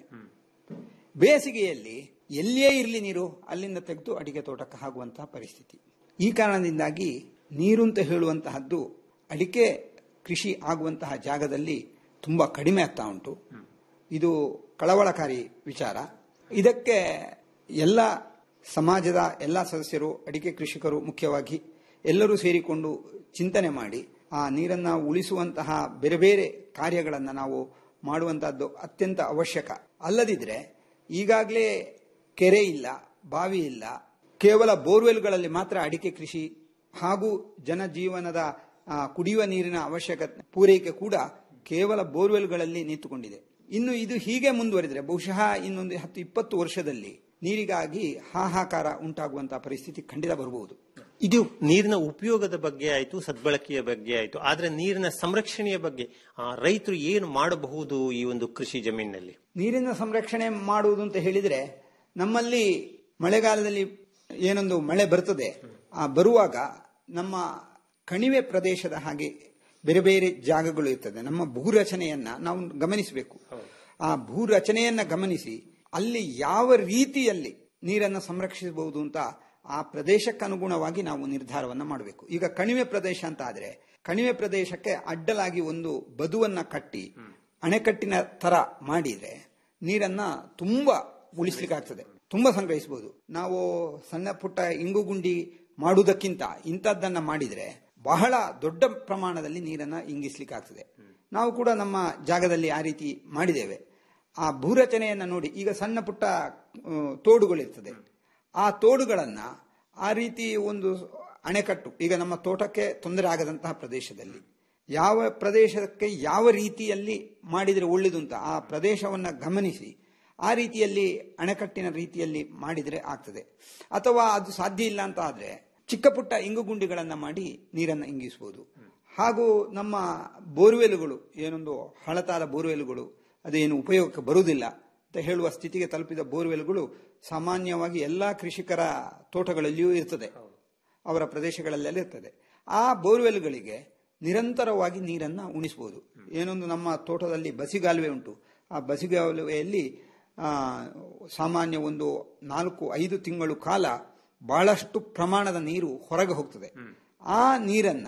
ಬೇಸಿಗೆಯಲ್ಲಿ ಎಲ್ಲಿಯೇ ಇರಲಿ ನೀರು ಅಲ್ಲಿಂದ ತೆಗೆದು ಅಡಿಕೆ ತೋಟಕ್ಕೆ ಹಾಕುವಂತಹ ಪರಿಸ್ಥಿತಿ ಈ ಕಾರಣದಿಂದಾಗಿ ನೀರು ಅಂತ ಹೇಳುವಂತಹದ್ದು ಅಡಿಕೆ ಕೃಷಿ ಆಗುವಂತಹ ಜಾಗದಲ್ಲಿ ತುಂಬಾ ಕಡಿಮೆ ಆಗ್ತಾ ಉಂಟು ಇದು ಕಳವಳಕಾರಿ ವಿಚಾರ ಇದಕ್ಕೆ ಎಲ್ಲ ಸಮಾಜದ ಎಲ್ಲ ಸದಸ್ಯರು ಅಡಿಕೆ ಕೃಷಿಕರು ಮುಖ್ಯವಾಗಿ ಎಲ್ಲರೂ ಸೇರಿಕೊಂಡು ಚಿಂತನೆ ಮಾಡಿ ಆ ನೀರನ್ನ ಉಳಿಸುವಂತಹ ಬೇರೆ ಬೇರೆ ಕಾರ್ಯಗಳನ್ನ ನಾವು ಮಾಡುವಂತಹದ್ದು ಅತ್ಯಂತ ಅವಶ್ಯಕ ಅಲ್ಲದಿದ್ರೆ ಈಗಾಗಲೇ ಕೆರೆ ಇಲ್ಲ ಬಾವಿ ಇಲ್ಲ ಕೇವಲ ಬೋರ್ವೆಲ್ಗಳಲ್ಲಿ ಮಾತ್ರ ಅಡಿಕೆ ಕೃಷಿ ಹಾಗೂ ಜನಜೀವನದ ಆ, ಕುಡಿಯುವ ನೀರಿನ ಅವಶ್ಯಕತೆ ಪೂರೈಕೆ ಕೂಡ ಕೇವಲ ಬೋರ್ವೆಲ್ಗಳಲ್ಲಿ ನಿಂತುಕೊಂಡಿದೆ ಇನ್ನು ಇದು ಹೀಗೆ ಮುಂದುವರಿದರೆ ಬಹುಶಃ ಇನ್ನೊಂದು ಹತ್ತು ಇಪ್ಪತ್ತು ವರ್ಷದಲ್ಲಿ ನೀರಿಗಾಗಿ ಹಾಹಾಕಾರ ಉಂಟಾಗುವಂತಹ ಪರಿಸ್ಥಿತಿ ಖಂಡಿತ ಬರಬಹುದು ಇದು ನೀರಿನ ಉಪಯೋಗದ ಬಗ್ಗೆ ಆಯ್ತು ಸದ್ಬಳಕೆಯ ಬಗ್ಗೆ ಆಯ್ತು ಆದ್ರೆ ನೀರಿನ ಸಂರಕ್ಷಣೆಯ ಬಗ್ಗೆ ಆ, ರೈತರು ಏನು ಮಾಡಬಹುದು ಈ ಒಂದು ಕೃಷಿ ಜಮೀನಿನಲ್ಲಿ ನೀರಿನ ಸಂರಕ್ಷಣೆ ಮಾಡುವುದು ಅಂತ ಹೇಳಿದ್ರೆ ನಮ್ಮಲ್ಲಿ ಮಳೆಗಾಲದಲ್ಲಿ ಏನೊಂದು ಮಳೆ ಬರ್ತದೆ ಆ ಬರುವಾಗ ನಮ್ಮ ಕಣಿವೆ ಪ್ರದೇಶದ ಹಾಗೆ ಬೇರೆ ಬೇರೆ ಜಾಗಗಳು ಇರ್ತದೆ ನಮ್ಮ ಭೂರಚನೆಯನ್ನ ನಾವು ಗಮನಿಸಬೇಕು ಆ ಭೂರಚನೆಯನ್ನ ಗಮನಿಸಿ ಅಲ್ಲಿ ಯಾವ ರೀತಿಯಲ್ಲಿ ನೀರನ್ನು ಸಂರಕ್ಷಿಸಬಹುದು ಅಂತ ಆ ಪ್ರದೇಶಕ್ಕೆ ಅನುಗುಣವಾಗಿ ನಾವು ನಿರ್ಧಾರವನ್ನ ಮಾಡಬೇಕು ಈಗ ಕಣಿವೆ ಪ್ರದೇಶ ಅಂತ ಆದ್ರೆ ಕಣಿವೆ ಪ್ರದೇಶಕ್ಕೆ ಅಡ್ಡಲಾಗಿ ಒಂದು ಬದುವನ್ನ ಕಟ್ಟಿ ಅಣೆಕಟ್ಟಿನ ತರ ಮಾಡಿದ್ರೆ ನೀರನ್ನ ತುಂಬಾ ಉಳಿಸ್ಲಿಕ್ಕೆ ಆಗ್ತದೆ ತುಂಬಾ ಸಂಗ್ರಹಿಸಬಹುದು ನಾವು ಸಣ್ಣ ಪುಟ್ಟ ಇಂಗುಗುಂಡಿ ಮಾಡುವುದಕ್ಕಿಂತ ಇಂಥದ್ದನ್ನ ಮಾಡಿದ್ರೆ ಬಹಳ ದೊಡ್ಡ ಪ್ರಮಾಣದಲ್ಲಿ ನೀರನ್ನ ಇಂಗಿಸ್ಲಿಕ್ಕೆ ಆಗ್ತದೆ ನಾವು ಕೂಡ ನಮ್ಮ ಜಾಗದಲ್ಲಿ ಆ ರೀತಿ ಮಾಡಿದ್ದೇವೆ ಆ ಭೂರಚನೆಯನ್ನ ನೋಡಿ ಈಗ ಸಣ್ಣ ಪುಟ್ಟ ಆ, ತೋಡುಗಳಿರ್ತದೆ ಆ ತೋಡುಗಳನ್ನ ಆ ರೀತಿ ಒಂದು ಅಣೆಕಟ್ಟು ಈಗ ನಮ್ಮ ತೋಟಕ್ಕೆ ತೊಂದರೆ ಆಗದಂತಹ ಪ್ರದೇಶದಲ್ಲಿ ಯಾವ ಪ್ರದೇಶಕ್ಕೆ ಯಾವ ರೀತಿಯಲ್ಲಿ ಮಾಡಿದರೆ ಒಳ್ಳೆಯದು ಅಂತ ಆ ಪ್ರದೇಶವನ್ನ ಗಮನಿಸಿ ಆ ರೀತಿಯಲ್ಲಿ ಅಣೆಕಟ್ಟಿನ ರೀತಿಯಲ್ಲಿ ಮಾಡಿದರೆ ಆಗ್ತದೆ ಅಥವಾ ಅದು ಸಾಧ್ಯ ಇಲ್ಲ ಅಂತ ಆದ್ರೆ ಚಿಕ್ಕ ಪುಟ್ಟ ಇಂಗುಗುಂಡಿಗಳನ್ನ ಮಾಡಿ ನೀರನ್ನು ಇಂಗಿಸಬಹುದು ಹಾಗೂ ನಮ್ಮ ಬೋರ್ವೆಲ್ಗಳು ಏನೊಂದು ಹಳತಾದ ಬೋರ್ವೆಲ್ಗಳು ಅದೇನು ಉಪಯೋಗಕ್ಕೆ ಬರುವುದಿಲ್ಲ ಅಂತ ಹೇಳುವ ಸ್ಥಿತಿಗೆ ತಲುಪಿದ ಬೋರ್ವೆಲ್ಗಳು ಸಾಮಾನ್ಯವಾಗಿ ಎಲ್ಲಾ ಕೃಷಿಕರ ತೋಟಗಳಲ್ಲಿಯೂ ಇರ್ತದೆ ಅವರ ಪ್ರದೇಶಗಳಲ್ಲೆಲ್ಲ ಇರ್ತದೆ ಆ ಬೋರ್ವೆಲ್ಗಳಿಗೆ ನಿರಂತರವಾಗಿ ನೀರನ್ನ ಉಣಿಸಬಹುದು ಏನೊಂದು ನಮ್ಮ ತೋಟದಲ್ಲಿ ಬಸಿಗಾಲುವೆ ಉಂಟು ಆ ಬಸಿಗಾಲುವೆಯಲ್ಲಿ ಆ, ಸಾಮಾನ್ಯ ಒಂದು ನಾಲ್ಕು ಐದು ತಿಂಗಳು ಕಾಲ ಬಹಳಷ್ಟು ಪ್ರಮಾಣದ ನೀರು ಹೊರಗೆ ಹೋಗ್ತದೆ ಆ ನೀರನ್ನ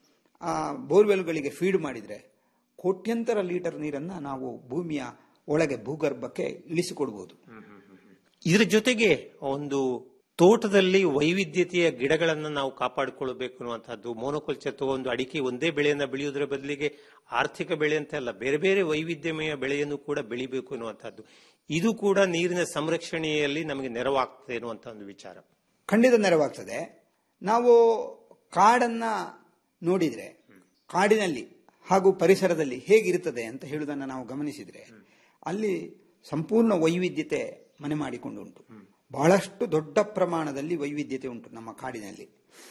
ಆ ಬೋರ್ವೆಲ್ಗಳಿಗೆ ಫೀಡ್ ಮಾಡಿದ್ರೆ ಕೋಟ್ಯಂತರ ಲೀಟರ್ ನೀರನ್ನ ನಾವು ಭೂಮಿಯ ಒಳಗೆ ಭೂಗರ್ಭಕ್ಕೆ ಇಳಿಸಿಕೊಡ್ಬೋದು ಇದರ ಜೊತೆಗೆ ಒಂದು ತೋಟದಲ್ಲಿ ವೈವಿಧ್ಯತೆಯ ಗಿಡಗಳನ್ನ ನಾವು ಕಾಪಾಡಿಕೊಳ್ಳಬೇಕು ಅನ್ನುವಂಥದ್ದು ಮೋನೋಕಲ್ಚರ್ ಅಥವಾ ಒಂದು ಅಡಿಕೆ ಒಂದೇ ಬೆಳೆಯನ್ನ ಬೆಳೆಯುವುದರ ಬದಲಿಗೆ ಆರ್ಥಿಕ ಬೆಳೆ ಅಂತ ಅಲ್ಲ ಬೇರೆ ಬೇರೆ ವೈವಿಧ್ಯಮಯ ಬೆಳೆಯನ್ನು ಕೂಡ ಬೆಳಿಬೇಕು ಅನ್ನುವಂಥದ್ದು ಇದು ಕೂಡ ನೀರಿನ ಸಂರಕ್ಷಣೆಯಲ್ಲಿ ನಮಗೆ ನೆರವಾಗ್ತದೆ ಅನ್ನುವಂಥ ಒಂದು ವಿಚಾರ ಖಂಡಿತ ನೆರವಾಗ್ತದೆ ನಾವು ಕಾಡನ್ನ ನೋಡಿದ್ರೆ ಕಾಡಿನಲ್ಲಿ ಹಾಗೂ ಪರಿಸರದಲ್ಲಿ ಹೇಗಿರುತ್ತದೆ ಅಂತ ಹೇಳುವುದನ್ನು ನಾವು ಗಮನಿಸಿದ್ರೆ ಅಲ್ಲಿ ಸಂಪೂರ್ಣ ವೈವಿಧ್ಯತೆ ಮನೆ ಮಾಡಿಕೊಂಡು ಉಂಟು ಬಹಳಷ್ಟು ದೊಡ್ಡ ಪ್ರಮಾಣದಲ್ಲಿ ವೈವಿಧ್ಯತೆ ಉಂಟು ನಮ್ಮ ಕಾಡಿನಲ್ಲಿ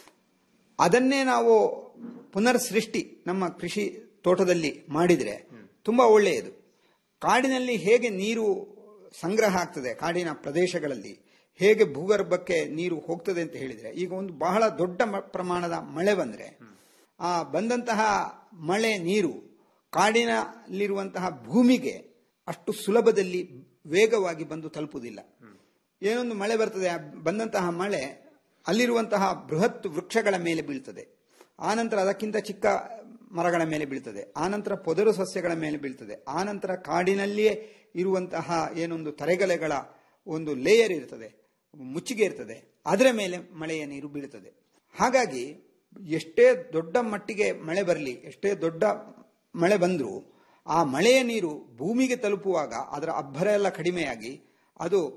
ಅದನ್ನೇ ನಾವು ಪುನರ್ ಸೃಷ್ಟಿ ನಮ್ಮ ಕೃಷಿ ತೋಟದಲ್ಲಿ ಮಾಡಿದ್ರೆ ತುಂಬಾ ಒಳ್ಳೆಯದು ಕಾಡಿನಲ್ಲಿ ಹೇಗೆ ನೀರು ಸಂಗ್ರಹ ಆಗ್ತದೆ ಕಾಡಿನ ಪ್ರದೇಶಗಳಲ್ಲಿ ಹೇಗೆ ಭೂಗರ್ಭಕ್ಕೆ ನೀರು ಹೋಗ್ತದೆ ಅಂತ ಹೇಳಿದ್ರೆ ಈಗ ಒಂದು ಬಹಳ ದೊಡ್ಡ ಮ- ಪ್ರಮಾಣದ ಮಳೆ ಬಂದ್ರೆ ಆ ಬಂದಂತಹ ಮಳೆ ನೀರು ಕಾಡಿನಲ್ಲಿರುವಂತಹ ಭೂಮಿಗೆ ಅಷ್ಟು ಸುಲಭದಲ್ಲಿ ವೇಗವಾಗಿ ಬಂದು ತಲುಪುವುದಿಲ್ಲ ಏನೊಂದು ಮಳೆ ಬರ್ತದೆ ಆ ಬಂದಂತಹ ಮಳೆ ಅಲ್ಲಿರುವಂತಹ ಬೃಹತ್ ವೃಕ್ಷಗಳ ಮೇಲೆ ಬೀಳ್ತದೆ ಆನಂತರ ಅದಕ್ಕಿಂತ ಚಿಕ್ಕ ಮರಗಳ ಮೇಲೆ ಬೀಳ್ತದೆ ಆನಂತರ ಪೊದರು ಸಸ್ಯಗಳ ಮೇಲೆ ಬೀಳ್ತದೆ ಆನಂತರ ಕಾಡಿನಲ್ಲಿಯೇ ಇರುವಂತಹ ಏನೊಂದು ತರೆಗಲೆಗಳ ಒಂದು ಲೇಯರ್ ಇರ್ತದೆ ಮುಚ್ಚಿಗೆ ಇರ್ತದೆ ಅದರ ಮೇಲೆ ಮಳೆಯ ನೀರು ಬೀಳ್ತದೆ ಹಾಗಾಗಿ ಎಷ್ಟೇ ದೊಡ್ಡ ಮಟ್ಟಿಗೆ ಮಳೆ ಬರಲಿ ಎಷ್ಟೇ ದೊಡ್ಡ ಮಳೆ ಬಂದರೂ ಆ ಮಳೆಯ ನೀರು ಭೂಮಿಗೆ ತಲುಪುವಾಗ ಅದರ ಅಬ್ಬರ ಎಲ್ಲ ಕಡಿಮೆಯಾಗಿ ಅದು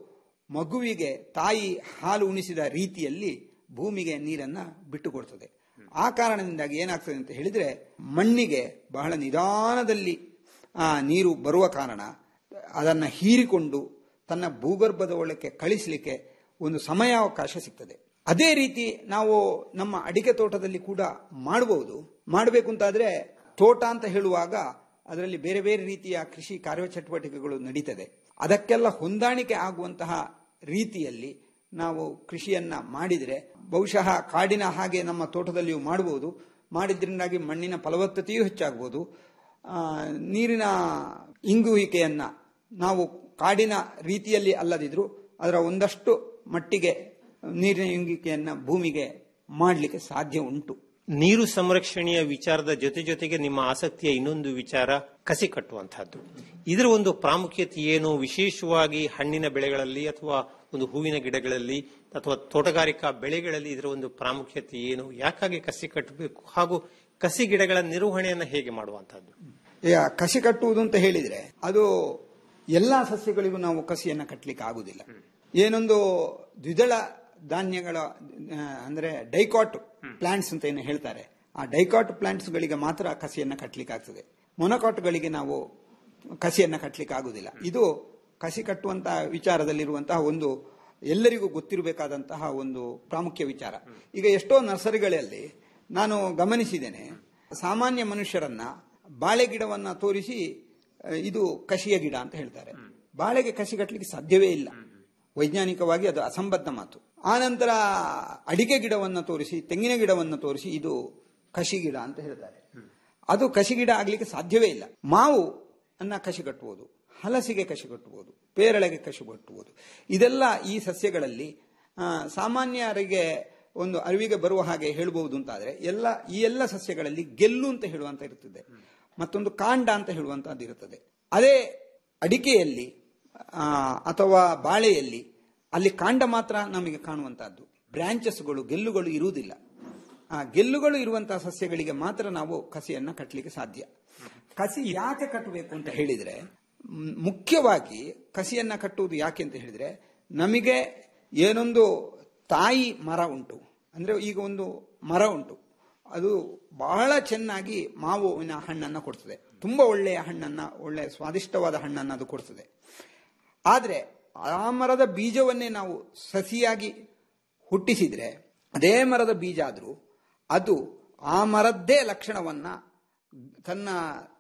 ಮಗುವಿಗೆ ತಾಯಿ ಹಾಲು ಉಣಿಸಿದ ರೀತಿಯಲ್ಲಿ ಭೂಮಿಗೆ ನೀರನ್ನ ಬಿಟ್ಟು ಕೊಡ್ತದೆ ಆ ಕಾರಣದಿಂದಾಗಿ ಏನಾಗ್ತದೆ ಅಂತ ಹೇಳಿದ್ರೆ ಮಣ್ಣಿಗೆ ಬಹಳ ನಿಧಾನದಲ್ಲಿ ಆ ನೀರು ಬರುವ ಕಾರಣ ಅದನ್ನ ಹೀರಿಕೊಂಡು ತನ್ನ ಭೂಗರ್ಭದ ಒಳಕ್ಕೆ ಕಳಿಸಲಿಕ್ಕೆ ಒಂದು ಸಮಯಾವಕಾಶ ಸಿಗ್ತದೆ ಅದೇ ರೀತಿ ನಾವು ನಮ್ಮ ಅಡಿಕೆ ತೋಟದಲ್ಲಿ ಕೂಡ ಮಾಡಬಹುದು ಮಾಡಬೇಕು ಅಂತಾದ್ರೆ ತೋಟ ಅಂತ ಹೇಳುವಾಗ ಅದರಲ್ಲಿ ಬೇರೆ ಬೇರೆ ರೀತಿಯ ಕೃಷಿ ಕಾರ್ಯಚಟುವಟಿಕೆಗಳು ನಡೀತದೆ ಅದಕ್ಕೆಲ್ಲ ಹೊಂದಾಣಿಕೆ ಆಗುವಂತಹ ರೀತಿಯಲ್ಲಿ ನಾವು ಕೃಷಿಯನ್ನ ಮಾಡಿದರೆ ಬಹುಶಃ ಕಾಡಿನ ಹಾಗೆ ನಮ್ಮ ತೋಟದಲ್ಲಿಯೂ ಮಾಡಬಹುದು ಮಾಡಿದ್ರಿಂದಾಗಿ ಮಣ್ಣಿನ ಫಲವತ್ತತೆಯೂ ಹೆಚ್ಚಾಗಬಹುದು ಆ, ನೀರಿನ ಇಂಗುವಿಕೆಯನ್ನ ನಾವು ಕಾಡಿನ ರೀತಿಯಲ್ಲಿ ಅಲ್ಲದಿದ್ರೂ ಅದರ ಒಂದಷ್ಟು ಮಟ್ಟಿಗೆ ನೀರಿನ ಇಂಗುವಿಕೆಯನ್ನ ಭೂಮಿಗೆ ಮಾಡಲಿಕ್ಕೆ ಸಾಧ್ಯ ಉಂಟು ನೀರು ಸಂರಕ್ಷಣೆಯ ವಿಚಾರದ ಜೊತೆ ಜೊತೆಗೆ ನಿಮ್ಮ ಆಸಕ್ತಿಯ ಇನ್ನೊಂದು ವಿಚಾರ ಕಸಿ ಕಟ್ಟುವಂತಹದ್ದು ಇದರ ಒಂದು ಪ್ರಾಮುಖ್ಯತೆ ಏನು ವಿಶೇಷವಾಗಿ ಹಣ್ಣಿನ ಬೆಳೆಗಳಲ್ಲಿ ಅಥವಾ ಒಂದು ಹೂವಿನ ಗಿಡಗಳಲ್ಲಿ ಅಥವಾ ತೋಟಗಾರಿಕಾ ಬೆಳೆಗಳಲ್ಲಿ ಇದರ ಒಂದು ಪ್ರಾಮುಖ್ಯತೆ ಏನು ಯಾಕಾಗಿ ಕಸಿ ಕಟ್ಟಬೇಕು ಹಾಗೂ ಕಸಿ ಗಿಡಗಳ ನಿರ್ವಹಣೆಯನ್ನು ಹೇಗೆ ಮಾಡುವಂತಹದ್ದು ಈಗ ಕಸಿ ಕಟ್ಟುವುದು ಅಂತ ಹೇಳಿದ್ರೆ ಅದು ಎಲ್ಲಾ ಸಸ್ಯಗಳಿಗೂ ನಾವು ಕಸಿಯನ್ನ ಕಟ್ಟಲಿಕ್ಕೆ ಆಗುದಿಲ್ಲ ಏನೊಂದು ದ್ವಿದಳ ಧಾನ್ಯಗಳ ಆ, ಅಂದ್ರೆ ಡೈಕಾಟ್ ಪ್ಲಾಂಟ್ಸ್ ಅಂತ ಏನು ಹೇಳ್ತಾರೆ ಆ ಡೈಕಾಟ್ ಪ್ಲಾಂಟ್ಸ್ ಗಳಿಗೆ ಮಾತ್ರ ಕಸಿಯನ್ನ ಕಟ್ಟಲಿಕ್ಕೆ ಆಗ್ತದೆ ಮೊನಕಾಟ್ಗಳಿಗೆ ನಾವು ಕಸಿಯನ್ನ ಕಟ್ಟಲಿಕ್ಕೆ ಆಗುದಿಲ್ಲ ಇದು ಕಸಿ ಕಟ್ಟುವಂತಹ ವಿಚಾರದಲ್ಲಿರುವಂತಹ ಒಂದು ಎಲ್ಲರಿಗೂ ಗೊತ್ತಿರಬೇಕಾದಂತಹ ಒಂದು ಪ್ರಾಮುಖ್ಯ ವಿಚಾರ ಈಗ ಎಷ್ಟೋ ನರ್ಸರಿಗಳಲ್ಲಿ ನಾನು ಗಮನಿಸಿದ್ದೇನೆ ಸಾಮಾನ್ಯ ಮನುಷ್ಯರನ್ನ ಬಾಳೆ ಗಿಡವನ್ನ ತೋರಿಸಿ ಆ, ಇದು ಕಸಿಯ ಗಿಡ ಅಂತ ಹೇಳ್ತಾರೆ ಬಾಳೆಗೆ ಕಸಿ ಕಟ್ಟಲಿಕ್ಕೆ ಸಾಧ್ಯವೇ ಇಲ್ಲ ವೈಜ್ಞಾನಿಕವಾಗಿ ಅದು ಅಸಂಬದ್ಧ ಮಾತು ಆನಂತರ ಅಡಿಕೆ ಗಿಡವನ್ನ ತೋರಿಸಿ ತೆಂಗಿನ ಗಿಡವನ್ನ ತೋರಿಸಿ ಇದು ಕಸಿ ಗಿಡ ಅಂತ ಹೇಳ್ತಾರೆ ಅದು ಕಸಿ ಗಿಡ ಆಗ್ಲಿಕ್ಕೆ ಸಾಧ್ಯವೇ ಇಲ್ಲ ಮಾವು ಅನ್ನ ಕಸಿ ಕಟ್ಟುವುದು ಹಲಸಿಗೆ ಕಸಿ ಕಟ್ಟುವುದು ಪೇರಳೆಗೆ ಕಸಿ ಕಟ್ಟುವುದು ಇದೆಲ್ಲ ಈ ಸಸ್ಯಗಳಲ್ಲಿ ಆ, ಸಾಮಾನ್ಯರಿಗೆ ಒಂದು ಅರಿವಿಗೆ ಬರುವ ಹಾಗೆ ಹೇಳಬಹುದು ಅಂತಾದ್ರೆ ಎಲ್ಲ ಈ ಎಲ್ಲ ಸಸ್ಯಗಳಲ್ಲಿ ಗೆಲ್ಲು ಅಂತ ಹೇಳುವಂತ ಇರುತ್ತದೆ ಮತ್ತೊಂದು ಕಾಂಡ ಅಂತ ಹೇಳುವಂತಹದ್ದು ಇರುತ್ತದೆ ಅದೇ ಅಡಿಕೆಯಲ್ಲಿ ಆ, ಅಥವಾ ಬಾಳೆಯಲ್ಲಿ ಅಲ್ಲಿ ಕಾಂಡ ಮಾತ್ರ ನಮಗೆ ಕಾಣುವಂತಹದ್ದು ಬ್ರಾಂಚಸ್ಗಳು ಗೆಲ್ಲುಗಳು ಇರುವುದಿಲ್ಲ ಆ ಗೆಲ್ಲುಗಳು ಇರುವಂತಹ ಸಸ್ಯಗಳಿಗೆ ಮಾತ್ರ ನಾವು ಕಸಿಯನ್ನ ಕಟ್ಟಲಿಕ್ಕೆ ಸಾಧ್ಯ ಕಸಿ ಯಾಕೆ ಕಟ್ಟಬೇಕು ಅಂತ ಹೇಳಿದ್ರೆ ಮ್, ಮುಖ್ಯವಾಗಿ ಕಸಿಯನ್ನ ಕಟ್ಟುವುದು ಯಾಕೆ ಅಂತ ಹೇಳಿದ್ರೆ ನಮಗೆ ಏನೊಂದು ತಾಯಿ ಮರ ಉಂಟು ಅಂದ್ರೆ ಈಗ ಒಂದು ಮರ ಉಂಟು ಅದು ಬಹಳ ಚೆನ್ನಾಗಿ ಮಾವಿನ ಹಣ್ಣನ್ನ ಕೊಡ್ತದೆ ತುಂಬಾ ಒಳ್ಳೆಯ ಹಣ್ಣನ್ನ ಒಳ್ಳೆಯ ಸ್ವಾದಿಷ್ಟವಾದ ಹಣ್ಣನ್ನ ಅದು ಕೊಡ್ತದೆ ಆದ್ರೆ ಆ ಮರದ ಬೀಜವನ್ನೇ ನಾವು ಸಸಿಯಾಗಿ ಹುಟ್ಟಿಸಿದ್ರೆ ಅದೇ ಮರದ ಬೀಜ ಆದ್ರೂ ಅದು ಆ ಮರದ್ದೇ ಲಕ್ಷಣವನ್ನ ತನ್ನ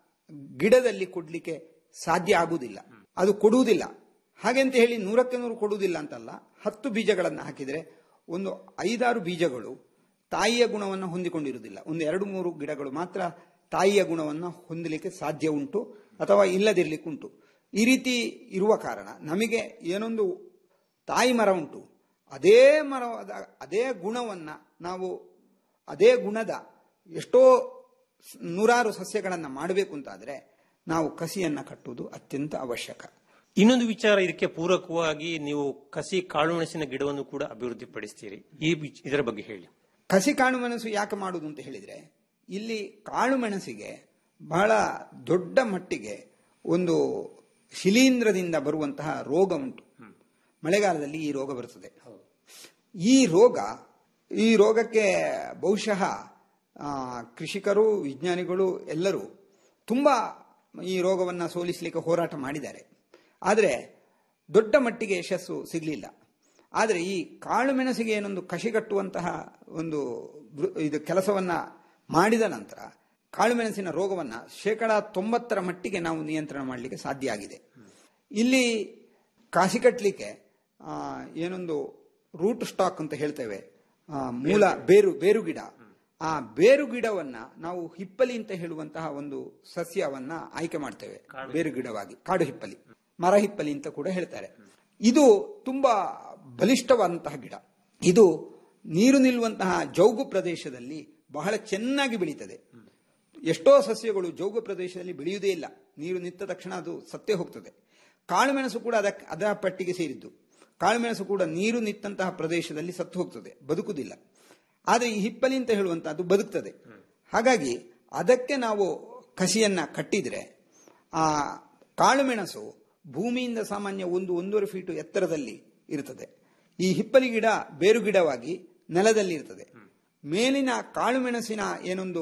ಗಿಡದಲ್ಲಿ ಕೊಡ್ಲಿಕ್ಕೆ ಸಾಧ್ಯ ಆಗುವುದಿಲ್ಲ ಅದು ಕೊಡುವುದಿಲ್ಲ ಹಾಗೆಂತ ಹೇಳಿ ನೂರಕ್ಕೆ ನೂರು ಕೊಡುವುದಿಲ್ಲ ಅಂತಲ್ಲ ಹತ್ತು ಬೀಜಗಳನ್ನು ಹಾಕಿದ್ರೆ ಒಂದು ಐದಾರು ಬೀಜಗಳು ತಾಯಿಯ ಗುಣವನ್ನು ಹೊಂದಿಕೊಂಡಿರುವುದಿಲ್ಲ ಒಂದು ಎರಡು ಮೂರು ಗಿಡಗಳು ಮಾತ್ರ ತಾಯಿಯ ಗುಣವನ್ನು ಹೊಂದಲಿಕ್ಕೆ ಸಾಧ್ಯ ಉಂಟು ಅಥವಾ ಇಲ್ಲದಿರ್ಲಿಕ್ಕುಂಟು ಈ ರೀತಿ ಇರುವ ಕಾರಣ ನಮಗೆ ಏನೊಂದು ತಾಯಿ ಮರ ಉಂಟು ಅದೇ ಮರವಾದ ಅದೇ ಗುಣವನ್ನ ನಾವು ಅದೇ ಗುಣದ ಎಷ್ಟೋ ಸ್- ನೂರಾರು ಸಸ್ಯಗಳನ್ನ ಮಾಡಬೇಕು ಅಂತಾದ್ರೆ ನಾವು ಕಸಿಯನ್ನ ಕಟ್ಟುವುದು ಅತ್ಯಂತ ಅವಶ್ಯಕ ಇನ್ನೊಂದು ವಿಚಾರ ಇದಕ್ಕೆ ಪೂರಕವಾಗಿ ನೀವು ಕಸಿ ಕಾಳುಮೆಣಸಿನ ಗಿಡವನ್ನು ಕೂಡ ಅಭಿವೃದ್ಧಿಪಡಿಸ್ತೀರಿ ಈ ವಿಚ್- ಇದರ ಬಗ್ಗೆ ಹೇಳಿ ಕಸಿ ಕಾಳು ಮೆಣಸು ಯಾಕೆ ಮಾಡುವುದು ಅಂತ ಹೇಳಿದ್ರೆ ಇಲ್ಲಿ ಕಾಳು ಮೆಣಸಿಗೆ ಬಹಳ ದೊಡ್ಡ ಮಟ್ಟಿಗೆ ಒಂದು ಶಿಲೀಂಧ್ರದಿಂದ ಬರುವಂತಹ ರೋಗ ಉಂಟು ಮಳೆಗಾಲದಲ್ಲಿ ಈ ರೋಗ ಬರುತ್ತದೆ ಈ ರೋಗ ಈ ರೋಗಕ್ಕೆ ಬಹುಶಃ ಆ, ಕೃಷಿಕರು ವಿಜ್ಞಾನಿಗಳು ಎಲ್ಲರೂ ತುಂಬಾ ಈ ರೋಗವನ್ನ ಸೋಲಿಸಲಿಕ್ಕೆ ಹೋರಾಟ ಮಾಡಿದ್ದಾರೆ ಆದರೆ ದೊಡ್ಡ ಮಟ್ಟಿಗೆ ಯಶಸ್ಸು ಸಿಗಲಿಲ್ಲ ಆದರೆ ಈ ಕಾಳು ಮೆಣಸಿಗೆ ಏನೊಂದು ಕಸಿಗಟ್ಟುವಂತಹ ಒಂದು ವೃ- ಇದು ಕೆಲಸವನ್ನ ಮಾಡಿದ ನಂತರ ಕಾಳು ಮೆಣಸಿನ ರೋಗವನ್ನ ಶೇಕಡ ತೊಂಬತ್ತರ ಮಟ್ಟಿಗೆ ನಾವು ನಿಯಂತ್ರಣ ಮಾಡಲಿಕ್ಕೆ ಸಾಧ್ಯ ಆಗಿದೆ ಇಲ್ಲಿ ಕಾಸಿ ಕಟ್ಟಲಿಕ್ಕೆ ಆ, ಏನೊಂದು ರೂಟ್ ಸ್ಟಾಕ್ ಅಂತ ಹೇಳ್ತೇವೆ ಆ, ಮೂಲ ಬೇರು ಬೇರು ಗಿಡ ಆ ಬೇರು ಗಿಡವನ್ನ ನಾವು ಹಿಪ್ಪಲಿ ಅಂತ ಹೇಳುವಂತಹ ಒಂದು ಸಸ್ಯವನ್ನ ಆಯ್ಕೆ ಮಾಡ್ತೇವೆ ಬೇರು ಗಿಡವಾಗಿ ಕಾಡು ಹಿಪ್ಪಲಿ ಮರ ಹಿಪ್ಪಲಿ ಅಂತ ಕೂಡ ಹೇಳ್ತಾರೆ ಇದು ತುಂಬಾ ಬಲಿಷ್ಠವಾದಂತಹ ಗಿಡ ಇದು ನೀರು ನಿಲ್ಲುವಂತಹ ಜೌಗು ಪ್ರದೇಶದಲ್ಲಿ ಬಹಳ ಚೆನ್ನಾಗಿ ಬೆಳೀತದೆ ಎಷ್ಟೋ ಸಸ್ಯಗಳು ಜೌಗು ಪ್ರದೇಶದಲ್ಲಿ ಬೆಳೆಯುವುದೇ ಇಲ್ಲ ನೀರು ನಿಂತ ತಕ್ಷಣ ಅದು ಸತ್ತೇ ಹೋಗ್ತದೆ ಕಾಳುಮೆಣಸು ಕೂಡ ಅದಕ್ಕೆ ಅದರ ಪಟ್ಟಿಗೆ ಸೇರಿದ್ದು ಕಾಳುಮೆಣಸು ಕೂಡ ನೀರು ನಿಂತಹ ಪ್ರದೇಶದಲ್ಲಿ ಸತ್ತು ಹೋಗ್ತದೆ ಬದುಕುವುದಿಲ್ಲ ಆದರೆ ಈ ಹಿಪ್ಪಲಿ ಅಂತ ಹೇಳುವಂತಹದ್ದು ಬದುಕ್ತದೆ ಹಾಗಾಗಿ ಅದಕ್ಕೆ ನಾವು ಕಸಿಯನ್ನ ಕಟ್ಟಿದ್ರೆ ಆ ಕಾಳುಮೆಣಸು ಭೂಮಿಯಿಂದ ಸಾಮಾನ್ಯ ಒಂದು ಒಂದೂವರೆ ಫೀಟು ಎತ್ತರದಲ್ಲಿ ಇರ್ತದೆ ಈ ಹಿಪ್ಪಲಿ ಗಿಡ ಬೇರು ಗಿಡವಾಗಿ ನೆಲದಲ್ಲಿ ಇರ್ತದೆ ಮೇಲಿನ ಕಾಳು ಮೆಣಸಿನ ಏನೊಂದು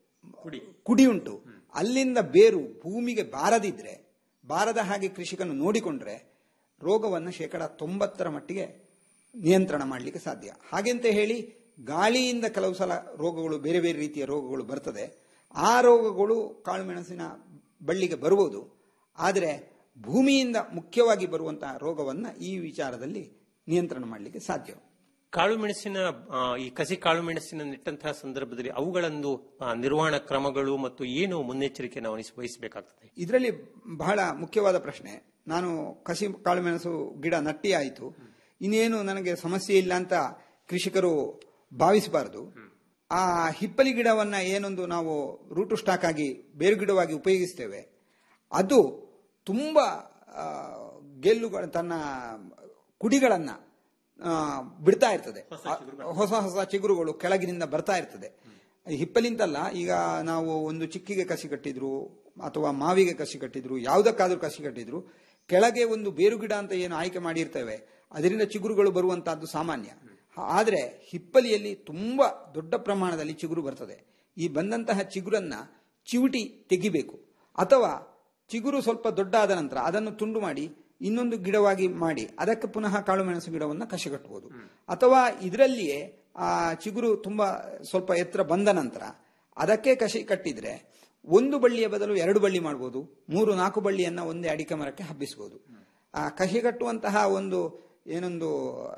ಕುಡಿ ಉಂಟು ಅಲ್ಲಿಂದ ಬೇರು ಭೂಮಿಗೆ ಬಾರದಿದ್ರೆ ಬಾರದ ಹಾಗೆ ಕೃಷಿಕನು ನೋಡಿಕೊಂಡ್ರೆ ರೋಗವನ್ನು ಶೇಕಡ ತೊಂಬತ್ತರ ಮಟ್ಟಿಗೆ ನಿಯಂತ್ರಣ ಮಾಡಲಿಕ್ಕೆ ಸಾಧ್ಯ ಹಾಗೆಂತ ಹೇಳಿ ಗಾಳಿಯಿಂದ ಕೆಲವು ಸಲ ರೋಗಗಳು ಬೇರೆ ಬೇರೆ ರೀತಿಯ ರೋಗಗಳು ಬರ್ತದೆ ಆ ರೋಗಗಳು ಕಾಳುಮೆಣಸಿನ ಬಳ್ಳಿಗೆ ಬರುವುದು ಆದರೆ ಭೂಮಿಯಿಂದ ಮುಖ್ಯವಾಗಿ ಬರುವಂತಹ ರೋಗವನ್ನ ಈ ವಿಚಾರದಲ್ಲಿ ನಿಯಂತ್ರಣ ಮಾಡಲಿಕ್ಕೆ ಸಾಧ್ಯ ಕಾಳು ಮೆಣಸಿನ ಆ, ಈ ಕಸಿ ಕಾಳು ಮೆಣಸಿನ ನೆಟ್ಟಂತಹ ಸಂದರ್ಭದಲ್ಲಿ ಅವುಗಳೊಂದು ಆ, ನಿರ್ವಹಣಾ ಕ್ರಮಗಳು ಮತ್ತು ಏನು ಮುನ್ನೆಚ್ಚರಿಕೆಯನ್ನು ವಹಿಸ- ವಹಿಸಬೇಕಾಗ್ತದೆ ಇದರಲ್ಲಿ ಬಹಳ ಮುಖ್ಯವಾದ ಪ್ರಶ್ನೆ ನಾನು ಕಸಿ ಕಾಳುಮೆಣಸು ಗಿಡ ನಟ್ಟಿ ಆಯಿತು ಇನ್ನೇನು ನನಗೆ ಸಮಸ್ಯೆ ಇಲ್ಲ ಅಂತ ಕೃಷಿಕರು ಭಾವಿಸಬಾರದು ಆ ಹಿಪ್ಪಲಿ ಗಿಡವನ್ನ ಏನೊಂದು ನಾವು ರೂಟು ಸ್ಟಾಕ್ ಆಗಿ ಬೇರು ಗಿಡವಾಗಿ ಉಪಯೋಗಿಸ್ತೇವೆ ಅದು ತುಂಬಾ ಆ, ಗೆಲ್ಲುಗಳ ತನ್ನ ಕುಡಿಗಳನ್ನ ಆ, ಬಿಡ್ತಾ ಇರ್ತದೆ ಹೊಸ ಹೊಸ ಚಿಗುರುಗಳು ಕೆಳಗಿನಿಂದ ಬರ್ತಾ ಇರ್ತದೆ ಹಿಪ್ಪಲಿಂತಲ್ಲ ಈಗ ನಾವು ಒಂದು ಚಿಕ್ಕಿಗೆ ಕಸಿ ಕಟ್ಟಿದ್ರು ಅಥವಾ ಮಾವಿಗೆ ಕಸಿ ಕಟ್ಟಿದ್ರು ಯಾವುದಕ್ಕಾದ್ರೂ ಕಸಿ ಕಟ್ಟಿದ್ರು ಕೆಳಗೆ ಒಂದು ಬೇರು ಗಿಡ ಅಂತ ಏನು ಆಯ್ಕೆ ಮಾಡಿರ್ತೇವೆ ಅದರಿಂದ ಚಿಗುರುಗಳು ಬರುವಂತಹದ್ದು ಸಾಮಾನ್ಯ ಆದ್ರೆ ಹಿಪ್ಪಲಿಯಲ್ಲಿ ತುಂಬಾ ದೊಡ್ಡ ಪ್ರಮಾಣದಲ್ಲಿ ಚಿಗುರು ಬರ್ತದೆ ಈ ಬಂದಂತಹ ಚಿಗುರನ್ನ ಚಿವುಟಿ ತೆಗಿಬೇಕು ಅಥವಾ ಚಿಗುರು ಸ್ವಲ್ಪ ದೊಡ್ಡ ಆದ ನಂತರ ಅದನ್ನು ತುಂಡು ಮಾಡಿ ಇನ್ನೊಂದು ಗಿಡವಾಗಿ ಮಾಡಿ ಅದಕ್ಕೆ ಪುನಃ ಕಾಳುಮೆಣಸು ಗಿಡವನ್ನು ಕಸಿ ಕಟ್ಟಬಹುದು ಅಥವಾ ಇದರಲ್ಲಿಯೇ ಆ ಚಿಗುರು ತುಂಬಾ ಸ್ವಲ್ಪ ಎತ್ತರ ಬಂದ ನಂತರ ಅದಕ್ಕೆ ಕಸಿ ಕಟ್ಟಿದ್ರೆ ಒಂದು ಬಳ್ಳಿಯ ಬದಲು ಎರಡು ಬಳ್ಳಿ ಮಾಡಬಹುದು ಮೂರು ನಾಲ್ಕು ಬಳ್ಳಿಯನ್ನ ಒಂದೇ ಅಡಿಕೆ ಮರಕ್ಕೆ ಹಬ್ಬಿಸಬಹುದು ಆ ಕಸಿ ಕಟ್ಟುವಂತಹ ಒಂದು ಏನೊಂದು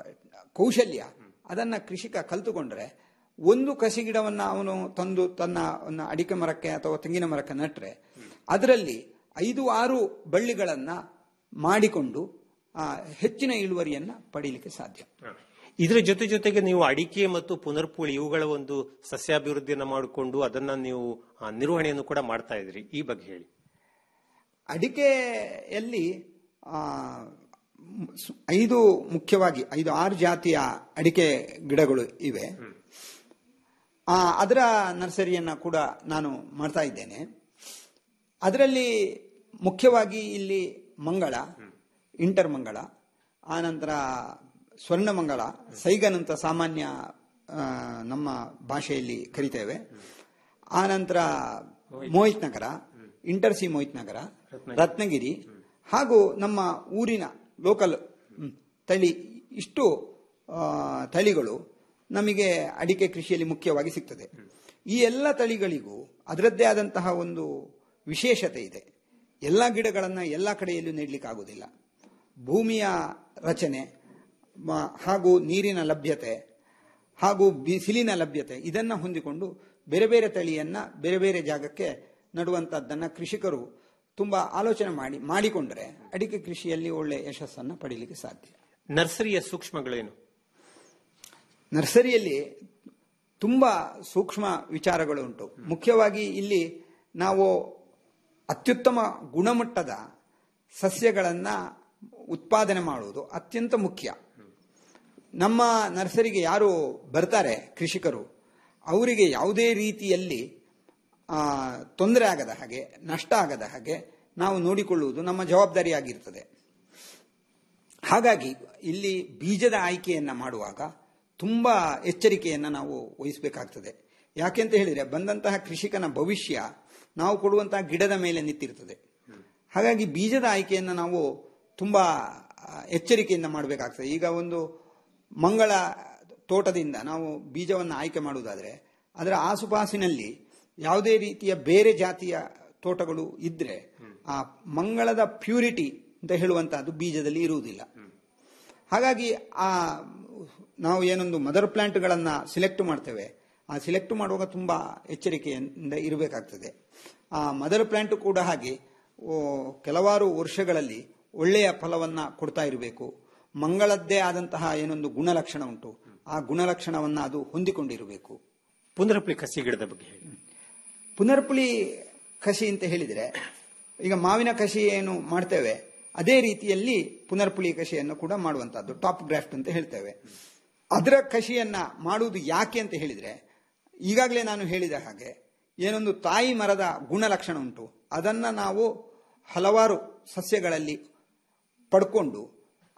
ಕೌಶಲ್ಯ ಅದನ್ನ ಕೃಷಿಕ ಕಲ್ತುಕೊಂಡ್ರೆ ಒಂದು ಕಸಿ ಗಿಡವನ್ನ ಅವನು ತಂದು ತನ್ನ ಒಂದು ಅಡಿಕೆ ಮರಕ್ಕೆ ಅಥವಾ ತೆಂಗಿನ ಮರಕ್ಕೆ ನಟ್ರೆ ಅದರಲ್ಲಿ ಐದು ಆರು ಬಳ್ಳಿಗಳನ್ನ ಮಾಡಿಕೊಂಡು ಆ, ಹೆಚ್ಚಿನ ಇಳುವರಿಯನ್ನ ಪಡೀಲಿಕ್ಕೆ ಸಾಧ್ಯ ಇದರ ಜೊತೆ ಜೊತೆಗೆ ನೀವು ಅಡಿಕೆ ಮತ್ತು ಪುನರ್ಪೂಳಿ ಇವುಗಳ ಒಂದು ಸಸ್ಯಾಭಿವೃದ್ಧಿಯನ್ನು ಮಾಡಿಕೊಂಡು ಅದನ್ನ ನೀವು ಆ, ನಿರ್ವಹಣೆಯನ್ನು ಕೂಡ ಮಾಡ್ತಾ ಇದ್ರಿ ಈ ಬಗ್ಗೆ ಹೇಳಿ ಅಡಿಕೆಯಲ್ಲಿ ಆ, ಸು- ಐದು ಮುಖ್ಯವಾಗಿ ಐದು ಆರು ಜಾತಿಯ ಅಡಿಕೆ ಗಿಡಗಳು ಇವೆ ಆ, ಅದರ ನರ್ಸರಿಯನ್ನ ಕೂಡ ನಾನು ಮಾಡ್ತಾ ಇದ್ದೇನೆ ಅದರಲ್ಲಿ ಮುಖ್ಯವಾಗಿ ಇಲ್ಲಿ ಮಂಗಳ ಇಂಟರ್ ಮಂಗಳ ಆನಂತರ ಸ್ವರ್ಣಮಂಗಳ ಸೈಗನ್ ಅಂತ ಸಾಮಾನ್ಯ ಆ, ನಮ್ಮ ಭಾಷೆಯಲ್ಲಿ ಕರಿತೇವೆ ಆನಂತರ ಮೋಹಿತ್ ನಗರ ಇಂಟರ್ಸಿ ಮೋಹಿತ್ ನಗರ ರತ್ನಗಿರಿ ಹಾಗೂ ನಮ್ಮ ಊರಿನ ಲೋಕಲ್ ತಳಿ ಇಷ್ಟು ಆ, ತಳಿಗಳು ನಮಗೆ ಅಡಿಕೆ ಕೃಷಿಯಲ್ಲಿ ಮುಖ್ಯವಾಗಿ ಸಿಗ್ತದೆ ಈ ಎಲ್ಲ ತಳಿಗಳಿಗೂ ಅದರದ್ದೇ ಆದಂತಹ ಒಂದು ವಿಶೇಷತೆ ಇದೆ ಎಲ್ಲ ಗಿಡಗಳನ್ನ ಎಲ್ಲ ಕಡೆಯಲ್ಲೂ ನೆಡ್ಲಿಕ್ಕಾಗುವುದಿಲ್ಲ ಭೂಮಿಯ ರಚನೆ ಮ- ಹಾಗೂ ನೀರಿನ ಲಭ್ಯತೆ ಹಾಗೂ ಬಿಸಿಲಿನ ಲಭ್ಯತೆ ಇದನ್ನ ಹೊಂದಿಕೊಂಡು ಬೇರೆ ಬೇರೆ ತಳಿಯನ್ನ ಬೇರೆ ಬೇರೆ ಜಾಗಕ್ಕೆ ನಡುವಂತದ್ದನ್ನ ಕೃಷಿಕರು ತುಂಬಾ ಆಲೋಚನೆ ಮಾಡಿ ಮಾಡಿಕೊಂಡ್ರೆ ಅಡಿಕೆ ಕೃಷಿಯಲ್ಲಿ ಒಳ್ಳೆ ಯಶಸ್ಸನ್ನ ಪಡೀಲಿಕ್ಕೆ ಸಾಧ್ಯ ನರ್ಸರಿಯ ಸೂಕ್ಷ್ಮಗಳೇನು ನರ್ಸರಿಯಲ್ಲಿ ತುಂಬಾ ಸೂಕ್ಷ್ಮ ವಿಚಾರಗಳು ಉಂಟು ಮುಖ್ಯವಾಗಿ ಇಲ್ಲಿ ನಾವು ಅತ್ಯುತ್ತಮ ಗುಣಮಟ್ಟದ ಸಸ್ಯಗಳನ್ನ ಉತ್ಪಾದನೆ ಮಾಡುವುದು ಅತ್ಯಂತ ಮುಖ್ಯ ನಮ್ಮ ನರ್ಸರಿಗೆ ಯಾರು ಬರ್ತಾರೆ ಕೃಷಿಕರು ಅವರಿಗೆ ಯಾವುದೇ ರೀತಿಯಲ್ಲಿ ಆ, ತೊಂದರೆ ಆಗದ ಹಾಗೆ ನಷ್ಟ ಆಗದ ಹಾಗೆ ನಾವು ನೋಡಿಕೊಳ್ಳುವುದು ನಮ್ಮ ಜವಾಬ್ದಾರಿಯಾಗಿರ್ತದೆ ಹಾಗಾಗಿ ಇಲ್ಲಿ ಬೀಜದ ಆಯ್ಕೆಯನ್ನ ಮಾಡುವಾಗ ತುಂಬಾ ಎಚ್ಚರಿಕೆಯನ್ನ ನಾವು ವಹಿಸಬೇಕಾಗ್ತದೆ ಯಾಕೆಂತ ಹೇಳಿದ್ರೆ ಬಂದಂತಹ ಕೃಷಿಕನ ಭವಿಷ್ಯ ನಾವು ಕೊಡುವಂತಹ ಗಿಡದ ಮೇಲೆ ನಿಂತಿರ್ತದೆ ಹಾಗಾಗಿ ಬೀಜದ ಆಯ್ಕೆಯನ್ನು ನಾವು ತುಂಬಾ ಆ, ಎಚ್ಚರಿಕೆಯಿಂದ ಮಾಡಬೇಕಾಗ್ತದೆ ಈಗ ಒಂದು ಮಂಗಳ ತೋಟದಿಂದ ನಾವು ಬೀಜವನ್ನು ಆಯ್ಕೆ ಮಾಡುವುದಾದ್ರೆ ಅದರ ಆಸುಪಾಸಿನಲ್ಲಿ ಯಾವುದೇ ರೀತಿಯ ಬೇರೆ ಜಾತಿಯ ತೋಟಗಳು ಇದ್ರೆ ಆ ಮಂಗಳದ ಪ್ಯೂರಿಟಿ ಅಂತ ಹೇಳುವಂತಹದ್ದು ಬೀಜದಲ್ಲಿ ಇರುವುದಿಲ್ಲ ಹಾಗಾಗಿ ಆ ನಾವು ಏನೊಂದು ಮದರ್ ಪ್ಲಾಂಟ್ಗಳನ್ನ ಸಿಲೆಕ್ಟ್ ಮಾಡ್ತೇವೆ ಆ ಸಿಲೆಕ್ಟ್ ಮಾಡುವಾಗ ತುಂಬಾ ಎಚ್ಚರಿಕೆಯಿಂದ ಇರಬೇಕಾಗ್ತದೆ ಆ ಮದರ್ ಪ್ಲಾಂಟ್ ಕೂಡ ಹಾಗೆ ಓ, ಕೆಲವಾರು ವರ್ಷಗಳಲ್ಲಿ ಒಳ್ಳೆಯ ಫಲವನ್ನ ಕೊಡ್ತಾ ಇರಬೇಕು ಮಂಗಳದ್ದೇ ಆದಂತಹ ಏನೊಂದು ಗುಣಲಕ್ಷಣ ಉಂಟು ಆ ಗುಣಲಕ್ಷಣವನ್ನ ಅದು ಹೊಂದಿಕೊಂಡಿರಬೇಕು ಪುನರ್ಪುಳಿ ಕಸಿ ಗಿಡದ ಬಗ್ಗೆ ಹೇಳಿ ಪುನರ್ಪುಳಿ ಕಸಿ ಅಂತ ಹೇಳಿದ್ರೆ ಈಗ ಮಾವಿನ ಕಸಿ ಏನು ಮಾಡ್ತೇವೆ ಅದೇ ರೀತಿಯಲ್ಲಿ ಪುನರ್ಪುಳಿ ಕಸಿಯನ್ನು ಕೂಡ ಮಾಡುವಂತಹದ್ದು ಟಾಪ್ ಗ್ರಾಫ್ಟ್ ಅಂತ ಹೇಳ್ತೇವೆ ಅದರ ಕಸಿಯನ್ನ ಮಾಡುವುದು ಯಾಕೆ ಅಂತ ಹೇಳಿದ್ರೆ ಈಗಾಗಲೇ ನಾನು ಹೇಳಿದ ಹಾಗೆ ಏನೊಂದು ತಾಯಿ ಮರದ ಗುಣಲಕ್ಷಣ ಉಂಟು ಅದನ್ನ ನಾವು ಹಲವಾರು ಸಸ್ಯಗಳಲ್ಲಿ ಪಡ್ಕೊಂಡು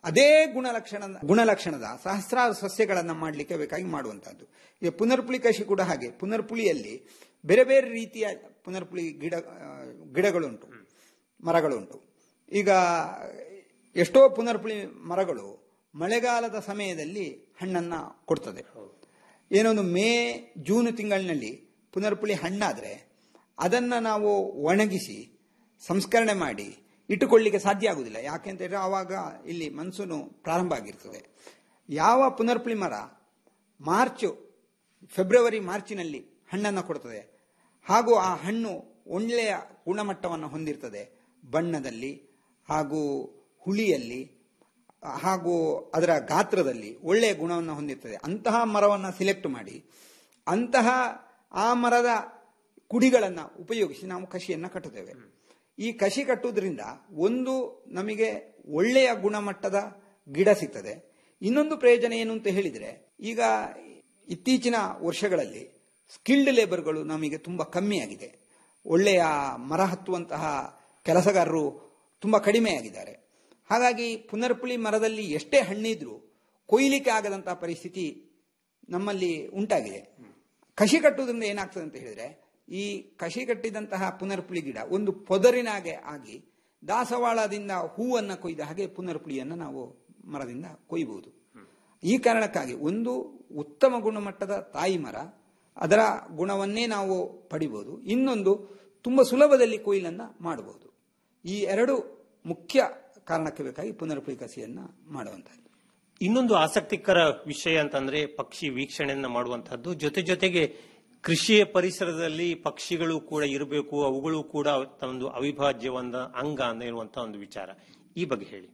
ಅದೇ ಗುಣಲಕ್ಷಣ ಗುಣಲಕ್ಷಣದ ಸಹಸ್ರಾರು ಸಸ್ಯಗಳನ್ನು ಮಾಡಲಿಕ್ಕೆ ಬೇಕಾಗಿ ಮಾಡುವಂತಹದ್ದು ಈಗ ಪುನರ್ಪುಳಿ ಕೃಷಿ ಕೂಡ ಹಾಗೆ ಪುನರ್ಪುಳಿಯಲ್ಲಿ ಬೇರೆ ಬೇರೆ ರೀತಿಯ ಪುನರ್ಪುಳಿ ಗಿಡ ಆ, ಗಿಡಗಳುಂಟು ಮರಗಳುಂಟು ಈಗ ಎಷ್ಟೋ ಪುನರ್ಪುಳಿ ಮರಗಳು ಮಳೆಗಾಲದ ಸಮಯದಲ್ಲಿ ಹಣ್ಣನ್ನ ಕೊಡ್ತದೆ ಏನೊಂದು ಮೇ ಜೂನ್ ತಿಂಗಳಿನಲ್ಲಿ ಪುನರ್ಪುಳಿ ಹಣ್ಣಾದ್ರೆ ಅದನ್ನ ನಾವು ಒಣಗಿಸಿ ಸಂಸ್ಕರಣೆ ಮಾಡಿ ಇಟ್ಟುಕೊಳ್ಳಿಕ್ಕೆ ಸಾಧ್ಯ ಆಗುದಿಲ್ಲ ಯಾಕೆಂತ ಹೇಳಿದ್ರೆ ಆವಾಗ ಇಲ್ಲಿ ಮನ್ಸೂನು ಪ್ರಾರಂಭ ಆಗಿರ್ತದೆ ಯಾವ ಪುನರ್ಪುಳಿ ಮರ ಮಾರ್ಚ್ ಫೆಬ್ರವರಿ ಮಾರ್ಚಿನಲ್ಲಿ ಹಣ್ಣನ್ನು ಕೊಡ್ತದೆ ಹಾಗೂ ಆ ಹಣ್ಣು ಒಳ್ಳೆಯ ಗುಣಮಟ್ಟವನ್ನು ಹೊಂದಿರ್ತದೆ ಬಣ್ಣದಲ್ಲಿ ಹಾಗೂ ಹುಳಿಯಲ್ಲಿ ಹಾಗೂ ಅದರ ಗಾತ್ರದಲ್ಲಿ ಒಳ್ಳೆಯ ಗುಣವನ್ನು ಹೊಂದಿರ್ತದೆ ಅಂತಹ ಮರವನ್ನು ಸಿಲೆಕ್ಟ್ ಮಾಡಿ ಅಂತಹ ಆ ಮರದ ಕುಡಿಗಳನ್ನು ಉಪಯೋಗಿಸಿ ನಾವು ಕಸಿಯನ್ನು ಕಟ್ಟುತ್ತೇವೆ ಈ ಕಸಿ ಕಟ್ಟುವುದರಿಂದ ಒಂದು ನಮಗೆ ಒಳ್ಳೆಯ ಗುಣಮಟ್ಟದ ಗಿಡ ಸಿಗ್ತದೆ ಇನ್ನೊಂದು ಪ್ರಯೋಜನ ಏನು ಅಂತ ಹೇಳಿದ್ರೆ ಈಗ ಇತ್ತೀಚಿನ ವರ್ಷಗಳಲ್ಲಿ ಸ್ಕಿಲ್ಡ್ ಲೇಬರ್ಗಳು ನಮಗೆ ತುಂಬಾ ಕಮ್ಮಿ ಆಗಿದೆ ಒಳ್ಳೆಯ ಮರ ಹತ್ತುವಂತಹ ಕೆಲಸಗಾರರು ತುಂಬಾ ಕಡಿಮೆ ಆಗಿದ್ದಾರೆ ಹಾಗಾಗಿ ಪುನರ್ಪುಳಿ ಮರದಲ್ಲಿ ಎಷ್ಟೇ ಹಣ್ಣಿದ್ರೂ ಕೊಯ್ಲಿಕ್ಕೆ ಆಗದಂತಹ ಪರಿಸ್ಥಿತಿ ನಮ್ಮಲ್ಲಿ ಉಂಟಾಗಿದೆ ಕಸಿ ಕಟ್ಟುವುದರಿಂದ ಏನಾಗ್ತದೆ ಅಂತ ಹೇಳಿದ್ರೆ ಈ ಕಸಿ ಕಟ್ಟಿದಂತಹ ಪುನರ್ಪುಳಿ ಗಿಡ ಒಂದು ಪೊದರಿನಾಗೆ ಆಗಿ ದಾಸವಾಳದಿಂದ ಹೂವನ್ನು ಕೊಯ್ದ ಹಾಗೆ ಪುನರ್ಪುಳಿಯನ್ನು ನಾವು ಮರದಿಂದ ಕೊಯ್ಯಬಹುದು ಈ ಕಾರಣಕ್ಕಾಗಿ ಒಂದು ಉತ್ತಮ ಗುಣಮಟ್ಟದ ತಾಯಿ ಮರ ಅದರ ಗುಣವನ್ನೇ ನಾವು ಪಡಿಬಹುದು ಇನ್ನೊಂದು ತುಂಬಾ ಸುಲಭದಲ್ಲಿ ಕೊಯ್ಲನ್ನ ಮಾಡಬಹುದು ಈ ಎರಡು ಮುಖ್ಯ ಕಾರಣಕ್ಕೆ ಬೇಕಾಗಿ ಪುನರ್ಪುಳಿ ಕಸಿಯನ್ನ ಮಾಡುವಂತಹದ್ದು ಇನ್ನೊಂದು ಆಸಕ್ತಿಕರ ವಿಷಯ ಅಂತಂದ್ರೆ ಪಕ್ಷಿ ವೀಕ್ಷಣೆಯನ್ನ ಮಾಡುವಂತಹದ್ದು ಜೊತೆ ಜೊತೆಗೆ ಕೃಷಿಯ ಪರಿಸರದಲ್ಲಿ ಪಕ್ಷಿಗಳು ಕೂಡ ಇರಬೇಕು ಅವುಗಳು ಕೂಡ ಒಂದು ಅವಿಭಾಜ್ಯವಾದ ಅಂಗ ಅನ್ನುವಂತಹ ಒಂದು ವಿಚಾರ ಈ ಬಗ್ಗೆ ಹೇಳಿ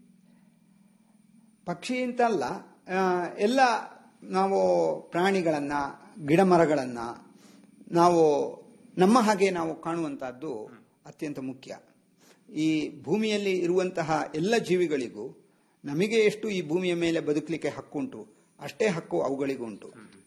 ಪಕ್ಷಿ ಅಂತಲ್ಲ ಆ, ಎಲ್ಲ ನಾವು ಪ್ರಾಣಿಗಳನ್ನ ಗಿಡ ಮರಗಳನ್ನ ನಾವು ನಮ್ಮ ಹಾಗೆ ನಾವು ಕಾಣುವಂತಹದ್ದು ಅತ್ಯಂತ ಮುಖ್ಯ ಈ ಭೂಮಿಯಲ್ಲಿ ಇರುವಂತಹ ಎಲ್ಲ ಜೀವಿಗಳಿಗೂ ನಮಗೆ ಎಷ್ಟು ಈ ಭೂಮಿಯ ಮೇಲೆ ಬದುಕಲಿಕ್ಕೆ ಹಕ್ಕುಂಟು ಅಷ್ಟೇ ಹಕ್ಕು ಅವುಗಳಿಗೂ ಉಂಟು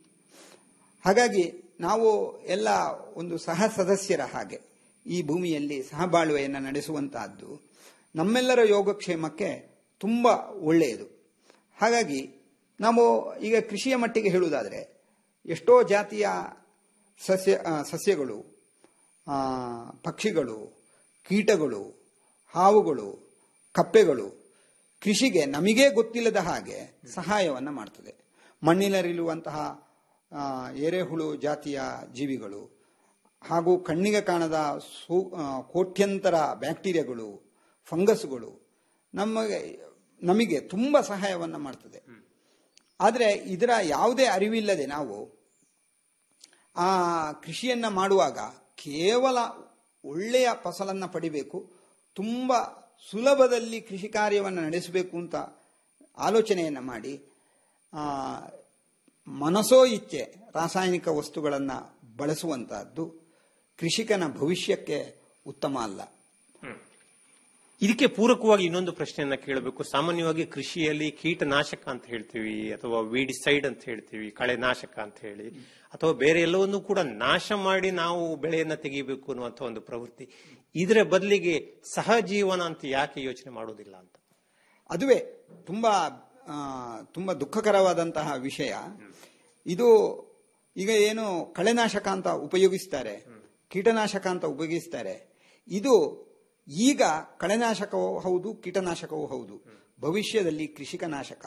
ಹಾಗಾಗಿ ನಾವು ಎಲ್ಲ ಒಂದು ಸಹ ಸದಸ್ಯರ ಹಾಗೆ ಈ ಭೂಮಿಯಲ್ಲಿ ಸಹಬಾಳ್ವೆಯನ್ನು ನಡೆಸುವಂತಹದ್ದು ನಮ್ಮೆಲ್ಲರ ಯೋಗಕ್ಷೇಮಕ್ಕೆ ತುಂಬಾ ಒಳ್ಳೆಯದು ಹಾಗಾಗಿ ನಾವು ಈಗ ಕೃಷಿಯ ಮಟ್ಟಿಗೆ ಹೇಳುವುದಾದರೆ ಎಷ್ಟೋ ಜಾತಿಯ ಸಸ್ಯ ಆ, ಸಸ್ಯಗಳು ಆ, ಪಕ್ಷಿಗಳು ಕೀಟಗಳು ಹಾವುಗಳು ಕಪ್ಪೆಗಳು ಕೃಷಿಗೆ ನಮಗೇ ಗೊತ್ತಿಲ್ಲದ ಹಾಗೆ ಸಹಾಯವನ್ನ ಮಾಡ್ತದೆ ಮಣ್ಣಿನಲ್ಲಿರುವಂತಹ ಆ, ಎರೆಹುಳು ಜಾತಿಯ ಜೀವಿಗಳು ಹಾಗೂ ಕಣ್ಣಿಗೆ ಕಾಣದ ಸೂ ಆ, ಕೋಟ್ಯಂತರ ಬ್ಯಾಕ್ಟೀರಿಯಾಗಳು ಫಂಗಸ್ಗಳು ನಮಗೆ ನಮಗೆ ತುಂಬ ಸಹಾಯವನ್ನ ಮಾಡ್ತದೆ ಆದರೆ ಇದರ ಯಾವುದೇ ಅರಿವಿಲ್ಲದೆ ನಾವು ಆ ಕೃಷಿಯನ್ನ ಮಾಡುವಾಗ ಕೇವಲ ಒಳ್ಳೆಯ ಫಸಲನ್ನ ಪಡಿಬೇಕು ತುಂಬ ಸುಲಭದಲ್ಲಿ ಕೃಷಿ ಕಾರ್ಯವನ್ನು ನಡೆಸಬೇಕು ಅಂತ ಆಲೋಚನೆಯನ್ನ ಮಾಡಿ ಆ, ಮನಸೋ ಇಚ್ಛೆ ರಾಸಾಯನಿಕ ವಸ್ತುಗಳನ್ನು ಬಳಸುವಂತಹದ್ದು ಕೃಷಿಕನ ಭವಿಷ್ಯಕ್ಕೆ ಉತ್ತಮ ಅಲ್ಲ ಇದಕ್ಕೆ ಪೂರಕವಾಗಿ ಇನ್ನೊಂದು ಪ್ರಶ್ನೆಯನ್ನ ಕೇಳಬೇಕು ಸಾಮಾನ್ಯವಾಗಿ ಕೃಷಿಯಲ್ಲಿ ಕೀಟನಾಶಕ ಅಂತ ಹೇಳ್ತೀವಿ ಅಥವಾ ವೀಡಿಸೈಡ್ ಅಂತ ಹೇಳ್ತೀವಿ ಕಳೆನಾಶಕ ಅಂತ ಹೇಳಿ ಅಥವಾ ಬೇರೆ ಎಲ್ಲವನ್ನೂ ಕೂಡ ನಾಶ ಮಾಡಿ ನಾವು ಬೆಳೆಯನ್ನ ತೆಗಿಬೇಕು ಅನ್ನುವಂಥ ಒಂದು ಪ್ರವೃತ್ತಿ ಇದರ ಬದಲಿಗೆ ಸಹಜೀವನ ಅಂತ ಯಾಕೆ ಯೋಚನೆ ಮಾಡೋದಿಲ್ಲ ಅಂತ ಅದುವೇ ತುಂಬಾ ಆ, ತುಂಬಾ ದುಃಖಕರವಾದಂತಹ ವಿಷಯ ಇದು ಈಗ ಏನು ಕಳೆನಾಶಕ ಅಂತ ಉಪಯೋಗಿಸ್ತಾರೆ ಕೀಟನಾಶಕ ಅಂತ ಉಪಯೋಗಿಸ್ತಾರೆ ಇದು ಈಗ ಕಳೆನಾಶಕವೂ ಹೌದು ಕೀಟನಾಶಕವೂ ಹೌದು ಭವಿಷ್ಯದಲ್ಲಿ ಕೃಷಿಕ ನಾಶಕ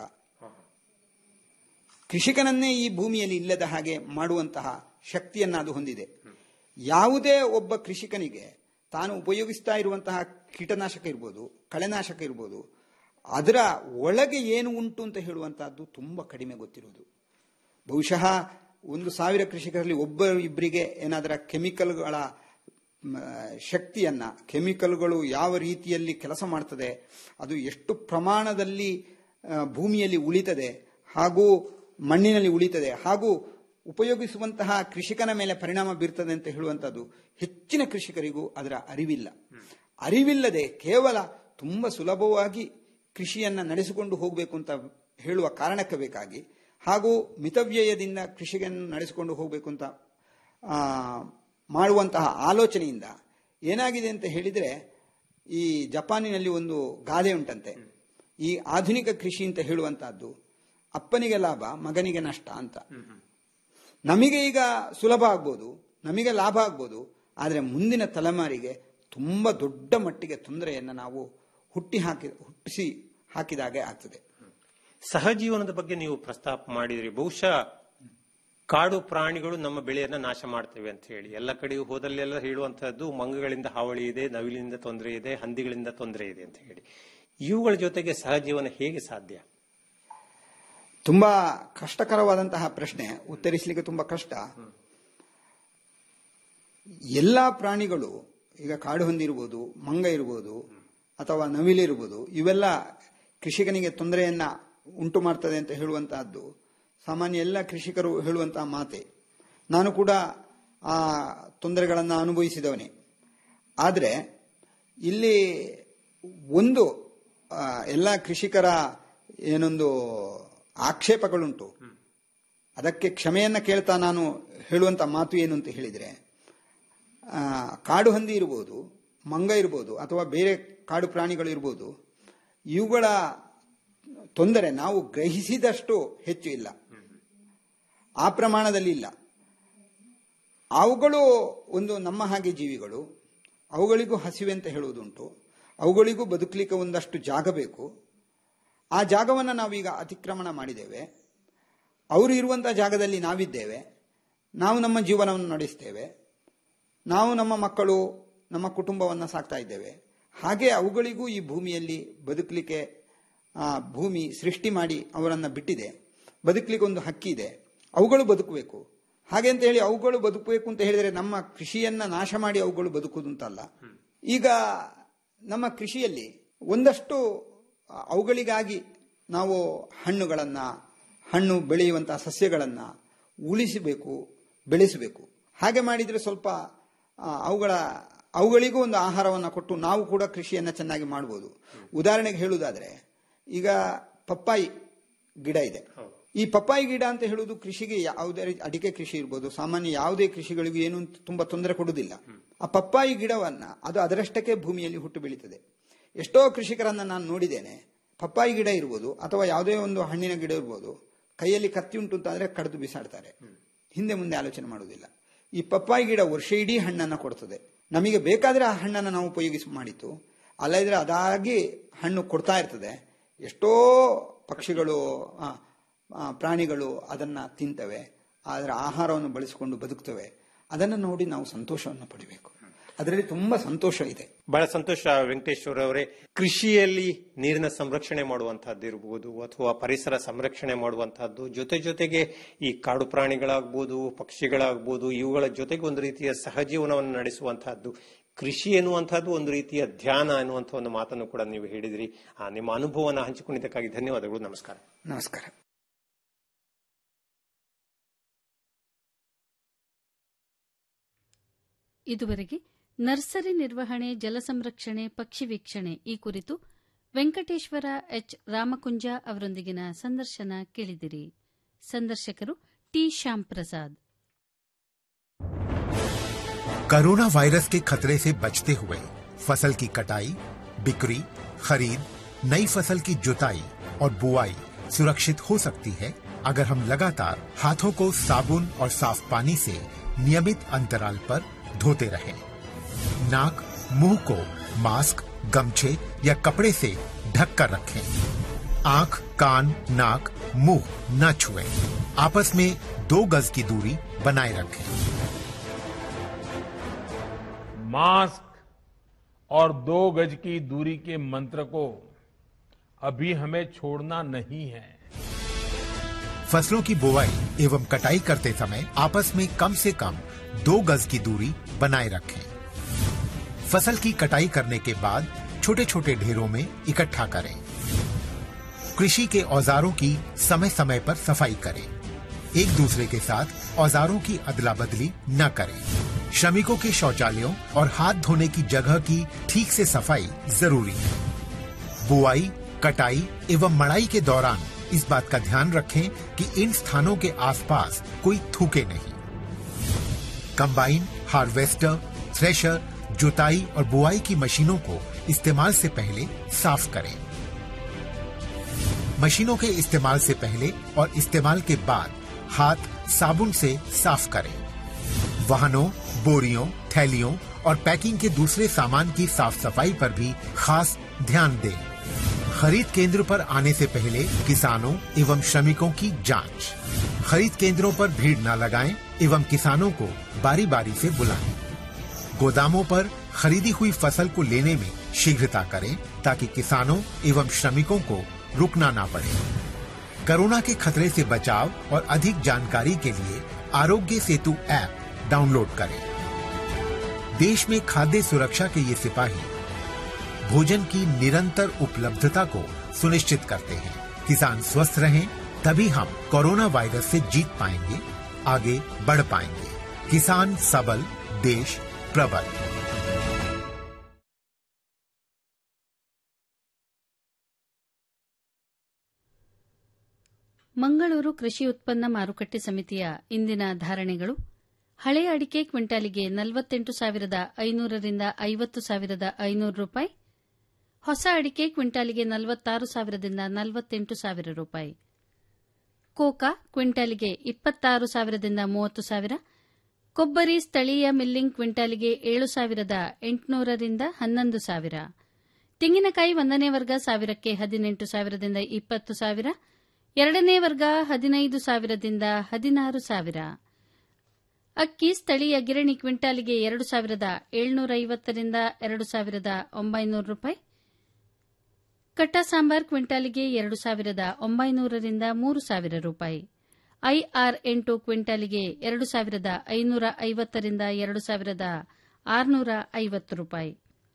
ಕೃಷಿಕನನ್ನೇ ಈ ಭೂಮಿಯಲ್ಲಿ ಇಲ್ಲದ ಹಾಗೆ ಮಾಡುವಂತಹ ಶಕ್ತಿಯನ್ನ ಅದು ಹೊಂದಿದೆ ಯಾವುದೇ ಒಬ್ಬ ಕೃಷಿಕನಿಗೆ ತಾನು ಉಪಯೋಗಿಸ್ತಾ ಇರುವಂತಹ ಕೀಟನಾಶಕ ಇರ್ಬೋದು ಕಳೆನಾಶಕ ಇರ್ಬೋದು ಅದರ ಒಳಗೆ ಏನು ಉಂಟು ಅಂತ ಹೇಳುವಂತಹದ್ದು ತುಂಬಾ ಕಡಿಮೆ ಗೊತ್ತಿರುವುದು ಬಹುಶಃ ಒಂದು ಸಾವಿರ ಕೃಷಿಕರಲ್ಲಿ ಒಬ್ಬ ಇಬ್ಬರಿಗೆ ಏನಾದರ ಕೆಮಿಕಲ್ಗಳ ಮ, ಶಕ್ತಿಯನ್ನ ಕೆಮಿಕಲ್ಗಳು ಯಾವ ರೀತಿಯಲ್ಲಿ ಕೆಲಸ ಮಾಡ್ತದೆ ಅದು ಎಷ್ಟು ಪ್ರಮಾಣದಲ್ಲಿ ಆ, ಭೂಮಿಯಲ್ಲಿ ಉಳಿತದೆ ಹಾಗೂ ಮಣ್ಣಿನಲ್ಲಿ ಉಳಿತದೆ ಹಾಗೂ ಉಪಯೋಗಿಸುವಂತಹ ಕೃಷಿಕನ ಮೇಲೆ ಪರಿಣಾಮ ಬೀರ್ತದೆ ಅಂತ ಹೇಳುವಂತದ್ದು ಹೆಚ್ಚಿನ ಕೃಷಿಕರಿಗೂ ಅದರ ಅರಿವಿಲ್ಲ ಅರಿವಿಲ್ಲದೆ ಕೇವಲ ತುಂಬಾ ಸುಲಭವಾಗಿ ಕೃಷಿಯನ್ನ ನಡೆಸಿಕೊಂಡು ಹೋಗಬೇಕು ಅಂತ ಹೇಳುವ ಕಾರಣಕ್ಕೆ ಬೇಕಾಗಿ ಹಾಗೂ ಮಿತವ್ಯಯದಿಂದ ಕೃಷಿಯನ್ನು ನಡೆಸಿಕೊಂಡು ಹೋಗಬೇಕು ಅಂತ ಆ, ಮಾಡುವಂತಹ ಆಲೋಚನೆಯಿಂದ ಏನಾಗಿದೆ ಅಂತ ಹೇಳಿದ್ರೆ ಈ ಜಪಾನಿನಲ್ಲಿ ಒಂದು ಗಾದೆ ಉಂಟಂತೆ ಈ ಆಧುನಿಕ ಕೃಷಿ ಅಂತ ಹೇಳುವಂತಹದ್ದು ಅಪ್ಪನಿಗೆ ಲಾಭ ಮಗನಿಗೆ ನಷ್ಟ ಅಂತ ನಮಗೆ ಈಗ ಸುಲಭ ಆಗ್ಬೋದು ನಮಗೆ ಲಾಭ ಆಗ್ಬೋದು ಆದರೆ ಮುಂದಿನ ತಲೆಮಾರಿಗೆ ತುಂಬ ದೊಡ್ಡ ಮಟ್ಟಿಗೆ ತೊಂದರೆಯನ್ನು ನಾವು ಹುಟ್ಟಿ ಹಾಕಿ ಹುಟ್ಟಿಸಿ ಹಾಕಿದಾಗೆ ಆಗ್ತದೆ ಸಹಜೀವನದ ಬಗ್ಗೆ ನೀವು ಪ್ರಸ್ತಾಪ ಮಾಡಿದ್ರಿ ಬಹುಶಃ ಕಾಡು ಪ್ರಾಣಿಗಳು ನಮ್ಮ ಬೆಳೆಯನ್ನ ನಾಶ ಮಾಡ್ತವೆ ಅಂತ ಹೇಳಿ ಎಲ್ಲ ಕಡೆಯೂ ಹೋದಲ್ಲೆಲ್ಲ ಹೇಳುವಂತಹದ್ದು ಮಂಗಗಳಿಂದ ಹಾವಳಿ ಇದೆ ನವಿಲಿನಿಂದ ತೊಂದರೆ ಇದೆ ಹಂದಿಗಳಿಂದ ತೊಂದರೆ ಇದೆ ಅಂತ ಹೇಳಿ ಇವುಗಳ ಜೊತೆಗೆ ಸಹಜೀವನ ಹೇಗೆ ಸಾಧ್ಯ ತುಂಬಾ ಕಷ್ಟಕರವಾದಂತಹ ಪ್ರಶ್ನೆ ಉತ್ತರಿಸಲಿಕ್ಕೆ ತುಂಬಾ ಕಷ್ಟ ಎಲ್ಲಾ ಪ್ರಾಣಿಗಳು ಈಗ ಕಾಡು ಹೊಂದಿರ್ಬೋದು ಮಂಗ ಇರ್ಬೋದು ಅಥವಾ ನವಿಲಿರ್ಬೋದು ಇವೆಲ್ಲ ಕೃಷಿಕನಿಗೆ ತೊಂದರೆಯನ್ನ ಉಂಟು ಮಾಡ್ತದೆ ಅಂತ ಹೇಳುವಂತಹದ್ದು ಸಾಮಾನ್ಯ ಎಲ್ಲ ಕೃಷಿಕರು ಹೇಳುವಂತಹ ಮಾತೆ ನಾನು ಕೂಡ ಆ ತೊಂದರೆಗಳನ್ನು ಅನುಭವಿಸಿದವನೇ ಆದರೆ ಇಲ್ಲಿ ಒಂದು ಆ, ಎಲ್ಲ ಕೃಷಿಕರ ಏನೊಂದು ಆಕ್ಷೇಪಗಳುಂಟು ಅದಕ್ಕೆ ಕ್ಷಮೆಯನ್ನ ಕೇಳ್ತಾ ನಾನು ಹೇಳುವಂತ ಮಾತು ಏನು ಅಂತ ಹೇಳಿದ್ರೆ ಆ, ಕಾಡು ಹಂದಿ ಇರ್ಬೋದು ಮಂಗ ಇರ್ಬೋದು ಅಥವಾ ಬೇರೆ ಕಾಡು ಪ್ರಾಣಿಗಳು ಇರ್ಬೋದು ಇವುಗಳ ತೊಂದರೆ ನಾವು ಗ್ರಹಿಸಿದಷ್ಟು ಹೆಚ್ಚು ಇಲ್ಲ ಆ ಪ್ರಮಾಣದಲ್ಲಿ ಇಲ್ಲ ಅವುಗಳು ಒಂದು ನಮ್ಮ ಹಾಗೆ ಜೀವಿಗಳು ಅವುಗಳಿಗೂ ಹಸಿವೆ ಅಂತ ಹೇಳುವುದುಂಟು ಅವುಗಳಿಗೂ ಬದುಕಲಿಕ್ಕೆ ಒಂದಷ್ಟು ಜಾಗ ಬೇಕು ಆ ಜಾಗವನ್ನು ನಾವೀಗ ಅತಿಕ್ರಮಣ ಮಾಡಿದ್ದೇವೆ ಅವರು ಇರುವಂತಹ ಜಾಗದಲ್ಲಿ ನಾವಿದ್ದೇವೆ ನಾವು ನಮ್ಮ ಜೀವನವನ್ನು ನಡೆಸ್ತೇವೆ ನಾವು ನಮ್ಮ ಮಕ್ಕಳು ನಮ್ಮ ಕುಟುಂಬವನ್ನು ಸಾಕ್ತಾ ಇದ್ದೇವೆ ಹಾಗೆ ಅವುಗಳಿಗೂ ಈ ಭೂಮಿಯಲ್ಲಿ ಬದುಕಲಿಕ್ಕೆ ಆ, ಭೂಮಿ ಸೃಷ್ಟಿ ಮಾಡಿ ಅವರನ್ನು ಬಿಟ್ಟಿದೆ ಬದುಕಲಿಕ್ಕೆ ಒಂದು ಹಕ್ಕಿ ಇದೆ ಅವುಗಳು ಬದುಕಬೇಕು ಹಾಗೆ ಅಂತ ಹೇಳಿ ಅವುಗಳು ಬದುಕಬೇಕು ಅಂತ ಹೇಳಿದರೆ ನಮ್ಮ ಕೃಷಿಯನ್ನ ನಾಶ ಮಾಡಿ ಅವುಗಳು ಬದುಕುವುದು ಅಂತಲ್ಲ ಈಗ ನಮ್ಮ ಕೃಷಿಯಲ್ಲಿ ಒಂದಷ್ಟು ಅವುಗಳಿಗಾಗಿ ನಾವು ಹಣ್ಣುಗಳನ್ನ ಹಣ್ಣು ಬೆಳೆಯುವಂತಹ ಸಸ್ಯಗಳನ್ನ ಉಳಿಸಬೇಕು ಬೆಳೆಸಬೇಕು ಹಾಗೆ ಮಾಡಿದ್ರೆ ಸ್ವಲ್ಪ ಆ, ಅವುಗಳ ಅವುಗಳಿಗೂ ಒಂದು ಆಹಾರವನ್ನು ಕೊಟ್ಟು ನಾವು ಕೂಡ ಕೃಷಿಯನ್ನ ಚೆನ್ನಾಗಿ ಮಾಡಬಹುದು ಉದಾಹರಣೆಗೆ ಹೇಳುವುದಾದ್ರೆ ಈಗ ಪಪ್ಪಾಯಿ ಗಿಡ ಇದೆ ಈ ಪಪ್ಪಾಯಿ ಗಿಡ ಅಂತ ಹೇಳುವುದು ಕೃಷಿಗೆ ಯಾವುದೇ ರೀತಿ ಅಡಿಕೆ ಕೃಷಿ ಇರ್ಬೋದು ಸಾಮಾನ್ಯ ಯಾವುದೇ ಕೃಷಿಗಳಿಗೂ ಏನು ತುಂಬಾ ತೊಂದರೆ ಕೊಡುವುದಿಲ್ಲ ಆ ಪಪ್ಪಾಯಿ ಗಿಡವನ್ನ ಅದು ಅದರಷ್ಟಕ್ಕೆ ಭೂಮಿಯಲ್ಲಿ ಹುಟ್ಟು ಬೆಳೀತದೆ ಎಷ್ಟೋ ಕೃಷಿಕರನ್ನ ನಾನು ನೋಡಿದ್ದೇನೆ ಪಪ್ಪಾಯಿ ಗಿಡ ಇರ್ಬೋದು ಅಥವಾ ಯಾವುದೇ ಒಂದು ಹಣ್ಣಿನ ಗಿಡ ಇರ್ಬೋದು ಕೈಯಲ್ಲಿ ಕತ್ತಿ ಉಂಟು ಅಂತಂದ್ರೆ ಕಡಿದು ಬಿಸಾಡ್ತಾರೆ ಹಿಂದೆ ಮುಂದೆ ಆಲೋಚನೆ ಮಾಡುವುದಿಲ್ಲ ಈ ಪಪ್ಪಾಯಿ ಗಿಡ ವರ್ಷ ಇಡೀ ಹಣ್ಣನ್ನ ಕೊಡ್ತದೆ ನಮಗೆ ಬೇಕಾದ್ರೆ ಆ ಹಣ್ಣನ್ನು ನಾವು ಉಪಯೋಗಿಸಿ ಮಾಡಿತ್ತು ಅಲ್ಲದಿದ್ರೆ ಅದಾಗಿ ಹಣ್ಣು ಕೊಡ್ತಾ ಇರ್ತದೆ ಎಷ್ಟೋ ಪಕ್ಷಿಗಳು ಆ, ಆ, ಪ್ರಾಣಿಗಳು ಅದನ್ನ ತಿಂತವೆ ಅದರ ಆಹಾರವನ್ನು ಬಳಸಿಕೊಂಡು ಬದುಕ್ತವೆ ಅದನ್ನು ನೋಡಿ ನಾವು ಸಂತೋಷವನ್ನು ಪಡಿಬೇಕು ಅದರಲ್ಲಿ ತುಂಬಾ ಸಂತೋಷ ಇದೆ ಬಹಳ ಸಂತೋಷ ವೆಂಕಟೇಶ್ವರ ಅವರೇ ಕೃಷಿಯಲ್ಲಿ ನೀರಿನ ಸಂರಕ್ಷಣೆ ಮಾಡುವಂತಹದ್ದು ಇರಬಹುದು ಅಥವಾ ಪರಿಸರ ಸಂರಕ್ಷಣೆ ಮಾಡುವಂತಹದ್ದು ಜೊತೆ ಜೊತೆಗೆ ಈ ಕಾಡು ಪ್ರಾಣಿಗಳಾಗ್ಬೋದು ಪಕ್ಷಿಗಳಾಗ್ಬೋದು ಇವುಗಳ ಜೊತೆಗೆ ಒಂದು ರೀತಿಯ ಸಹಜೀವನವನ್ನು ನಡೆಸುವಂತಹದ್ದು ಕೃಷಿ ಎನ್ನುವಂತಹದ್ದು ಒಂದು ರೀತಿಯ ಧ್ಯಾನ ಎನ್ನುವಂಥ ಒಂದು ಮಾತನ್ನು ಕೂಡ ನೀವು ಹೇಳಿದಿರಿ ಆ, ನಿಮ್ಮ ಅನುಭವವನ್ನು ಹಂಚಿಕೊಂಡಿದ್ದಕ್ಕಾಗಿ ಧನ್ಯವಾದಗಳು ನಮಸ್ಕಾರ ನಮಸ್ಕಾರ ಇದುವರೆಗೆ ನರ್ಸರಿ ನಿರ್ವಹಣೆ ಜಲ ಸಂರಕ್ಷಣೆ ಪಕ್ಷಿ ವೀಕ್ಷಣೆ ಈ ಕುರಿತು ವೆಂಕಟೇಶ್ವರ ಎಚ್ ರಾಮಕುಂಜ ಅವರೊಂದಿಗಿನ ಸಂದರ್ಶನ ಕೇಳಿದಿರಿ ಸಂದರ್ಶಕರು T Shyam Prasad corona virus के खतरे से बचते हुए फसल की कटाई बिक्री खरीद नई फसल की जुताई और बुआई सुरक्षित हो सकती है अगर हम लगातार हाथों को साबुन और साफ पानी से नियमित अंतराल पर धोते रहें। नाक मुंह को मास्क गमछे या कपड़े से ढक कर रखें आंख कान नाक मुंह न छुएं। आपस में दो गज की दूरी बनाए रखें मास्क और दो गज की दूरी के मंत्र को अभी हमें छोड़ना नहीं है फसलों की बुवाई एवं कटाई करते समय आपस में कम से कम दो गज की दूरी बनाए रखें फसल की कटाई करने के बाद छोटे छोटे ढेरों में इकट्ठा करें कृषि के औजारों की समय समय पर सफाई करें एक दूसरे के साथ औजारों की अदला बदली न करें श्रमिकों के शौचालयों और हाथ धोने की जगह की ठीक से सफाई जरूरी है बुआई कटाई एवं मड़ाई के दौरान इस बात का ध्यान रखें कि इन स्थानों के आसपास कोई थूके नहीं कंबाइन हार्वेस्टर थ्रेशर जुताई और बुआई की मशीनों को इस्तेमाल से पहले साफ करें मशीनों के इस्तेमाल से पहले और इस्तेमाल के बाद हाथ साबुन से साफ करें वाहनों बोरियों थैलियों और पैकिंग के दूसरे सामान की साफ सफाई पर भी खास ध्यान दें खरीद केंद्र पर आने से पहले किसानों एवं श्रमिकों की जांच खरीद केंद्रों पर भीड़ न लगाएं एवं किसानों को बारी बारी से बुलाएं गोदामों पर खरीदी हुई फसल को लेने में शीघ्रता करें ताकि किसानों एवं श्रमिकों को रुकना ना पड़े कोरोना के खतरे से बचाव और अधिक जानकारी के लिए आरोग्य सेतु ऐप डाउनलोड करें देश में खाद्य सुरक्षा के ये सिपाही भोजन की निरंतर उपलब्धता को सुनिश्चित करते हैं किसान स्वस्थ रहें तभी हम कोरोना वायरस से जीत पाएंगे आगे बढ़ पाएंगे किसान सबल देश प्रबल ಮಂಗಳೂರು ಕೃಷಿ ಉತ್ಪನ್ನ ಮಾರುಕಟ್ಟೆ ಸಮಿತಿಯ ಇಂದಿನ ಧಾರಣೆಗಳು ಹಳೆ ಅಡಿಕೆ ಕ್ವಿಂಟಾಲಿಗೆ ನಲವತ್ತೆಂಟು ಸಾವಿರದ ಐನೂರರಿಂದ ಐವತ್ತು ಸಾವಿರದ ಐನೂರು ರೂಪಾಯಿ ಹೊಸ ಅಡಿಕೆ ಕ್ವಿಂಟಾಲಿಗೆ ನಲವತ್ತಾರು ಸಾವಿರದಿಂದ ನಲವತ್ತೆಂಟು ಸಾವಿರ ರೂಪಾಯಿ ಕೋಕಾ ಕ್ವಿಂಟಾಲಿಗೆ ಇಪ್ಪತ್ತಾರು ಸಾವಿರದಿಂದ ಮೂವತ್ತು ಸಾವಿರ ಕೊಬ್ಬರಿ ಸ್ಥಳೀಯ ಮಿಲ್ಲಿಂಗ್ ಕ್ವಿಂಟಾಲಿಗೆ ಏಳು ಸಾವಿರದ ಎಂಟುನೂರರಿಂದ ಹನ್ನೊಂದು ಸಾವಿರ ತೆಂಗಿನಕಾಯಿ ಒಂದನೇ ವರ್ಗ ಸಾವಿರಕ್ಕೆ ಹದಿನೆಂಟು ಸಾವಿರದಿಂದ ಇಪ್ಪತ್ತು ಸಾವಿರ ಎರಡನೇ ವರ್ಗ ಹದಿನೈದು ಸಾವಿರದಿಂದ ಹದಿನಾರು ಸಾವಿರ ಅಕ್ಕಿ ಸ್ಥಳೀಯ ಗಿರಣಿ ಕ್ವಿಂಟಾಲಿಗೆ ಎರಡು ಸಾವಿರದ ಏಳ್ನೂರ ಐವತ್ತರಿಂದ ಎರಡು ಸಾವಿರದ ಒಂಬೈನೂರು ರೂಪಾಯಿ ಕಟ್ಟ ಸಾಂಬಾರ್ ಕ್ವಿಂಟಾಲಿಗೆ ಎರಡು ಸಾವಿರದ ಒಂಬೈನೂರರಿಂದ ಮೂರು ಸಾವಿರ ರೂಪಾಯಿ ಐಆರ್ ಎಂಟು ಕ್ವಿಂಟಾಲಿಗೆ ಎರಡು ಸಾವಿರದ ಐನೂರ ಐವತ್ತರಿಂದ ಎರಡು ಸಾವಿರದ ಆರುನೂರ ಐವತ್ತು ರೂಪಾಯಿ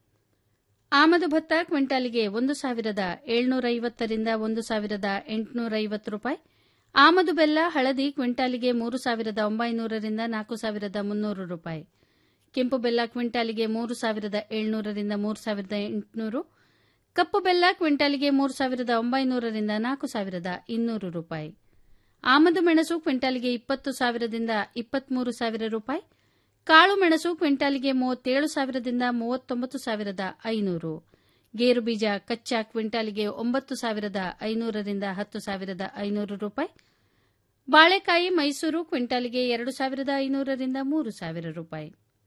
ಆಮದು ಭತ್ತ ಕ್ವಿಂಟಾಲಿಗೆ ಒಂದು ಸಾವಿರದ ಏಳ್ನೂರ ಐವತ್ತರಿಂದ ಒಂದು ಸಾವಿರದ ಎಂಟುನೂರ ಐವತ್ತು ರೂಪಾಯಿ ಆಮದು ಬೆಲ್ಲ ಹಳದಿ ಕ್ವಿಂಟಾಲಿಗೆ ಮೂರು ಸಾವಿರದ ಒಂಬೈನೂರರಿಂದ ನಾಲ್ಕು ಸಾವಿರದ ಮುನ್ನೂರು ರೂಪಾಯಿ ಕೆಂಪು ಬೆಲ್ಲ ಕ್ವಿಂಟಾಲಿಗೆ ಮೂರು ಸಾವಿರದ ಏಳ್ನೂರರಿಂದ ಮೂರು ಸಾವಿರದ ಎಂಟುನೂರು ಕಪ್ಪು ಬೆಲ್ಲ ಕ್ವಿಂಟಾಲಿಗೆ ಮೂರು ಸಾವಿರದ ಒಂಬೈನೂರರಿಂದ ನಾಲ್ಕು ಸಾವಿರದ ಇನ್ನೂರು ರೂಪಾಯಿ ಆಮದು ಮೆಣಸು ಕ್ವಿಂಟಾಲಿಗೆ ಇಪ್ಪತ್ತು ಸಾವಿರದಿಂದ ಇಪ್ಪತ್ಮೂರು ಸಾವಿರ ರೂಪಾಯಿ ಕಾಳು ಮೆಣಸು ಕ್ವಿಂಟಾಲಿಗೆ ಮೂವತ್ತೇಳು ಸಾವಿರದಿಂದ ಮೂವತ್ತೊಂಬತ್ತು ಸಾವಿರದ ಐನೂರು ಗೇರು ಬೀಜ ಕಚ್ಚಾ ಕ್ವಿಂಟಾಲಿಗೆ ಒಂಬತ್ತು ಸಾವಿರದ ಐನೂರರಿಂದ ಹತ್ತು ಸಾವಿರದ ಐನೂರು ರೂಪಾಯಿ ಬಾಳೆಕಾಯಿ ಮೈಸೂರು ಕ್ವಿಂಟಾಲಿಗೆ ಎರಡು ಸಾವಿರದ ಐನೂರರಿಂದ ಮೂರು ಸಾವಿರ ರೂಪಾಯಿ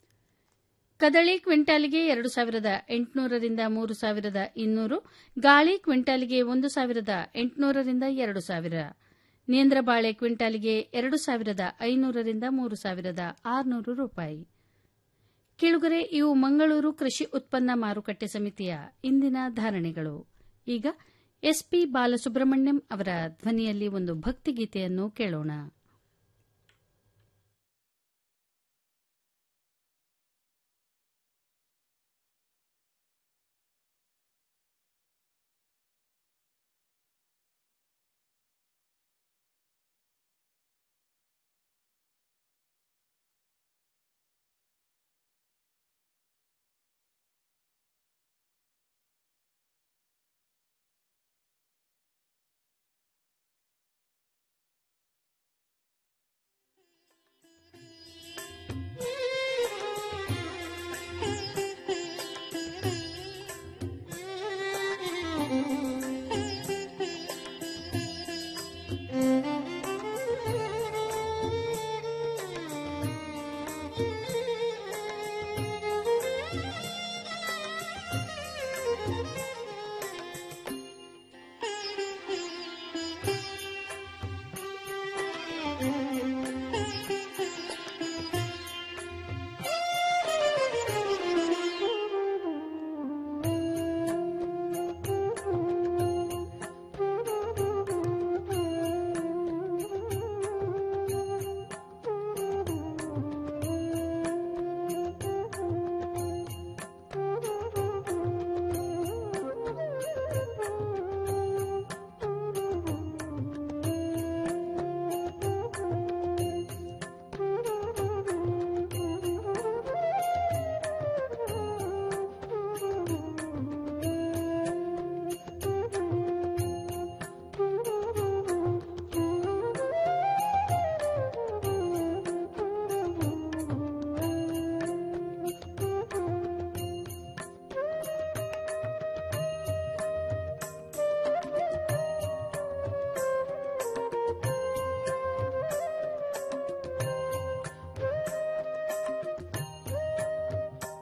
ಕದಳಿ ಕ್ವಿಂಟಾಲಿಗೆ ಎರಡು ಸಾವಿರದ ಎಂಟುನೂರರಿಂದ ಮೂರು ಸಾವಿರದ ಇನ್ನೂರು ಗಾಳಿ ಕ್ವಿಂಟಾಲಿಗೆ ಒಂದು ಸಾವಿರದ ಎಂಟುನೂರರಿಂದ ಎರಡು ಸಾವಿರ ನೇಂದ್ರ ಬಾಳೆ ಕ್ವಿಂಟಾಲಿಗೆ ಎರಡು ಸಾವಿರದ ಐನೂರರಿಂದ ಮೂರು ಸಾವಿರದ ಆರುನೂರು ರೂಪಾಯಿ ಕೆಳಗರೆ ಇವು ಮಂಗಳೂರು ಕೃಷಿ ಉತ್ಪನ್ನ ಮಾರುಕಟ್ಟೆ ಸಮಿತಿಯ ಇಂದಿನ ಧಾರಣೆಗಳು ಈಗ ಎಸ್ಪಿ ಬಾಲಸುಬ್ರಹ್ಮಣ್ಯಂ ಅವರ ಧ್ವನಿಯಲ್ಲಿ ಒಂದು ಭಕ್ತಿಗೀತೆಯನ್ನು ಕೇಳೋಣ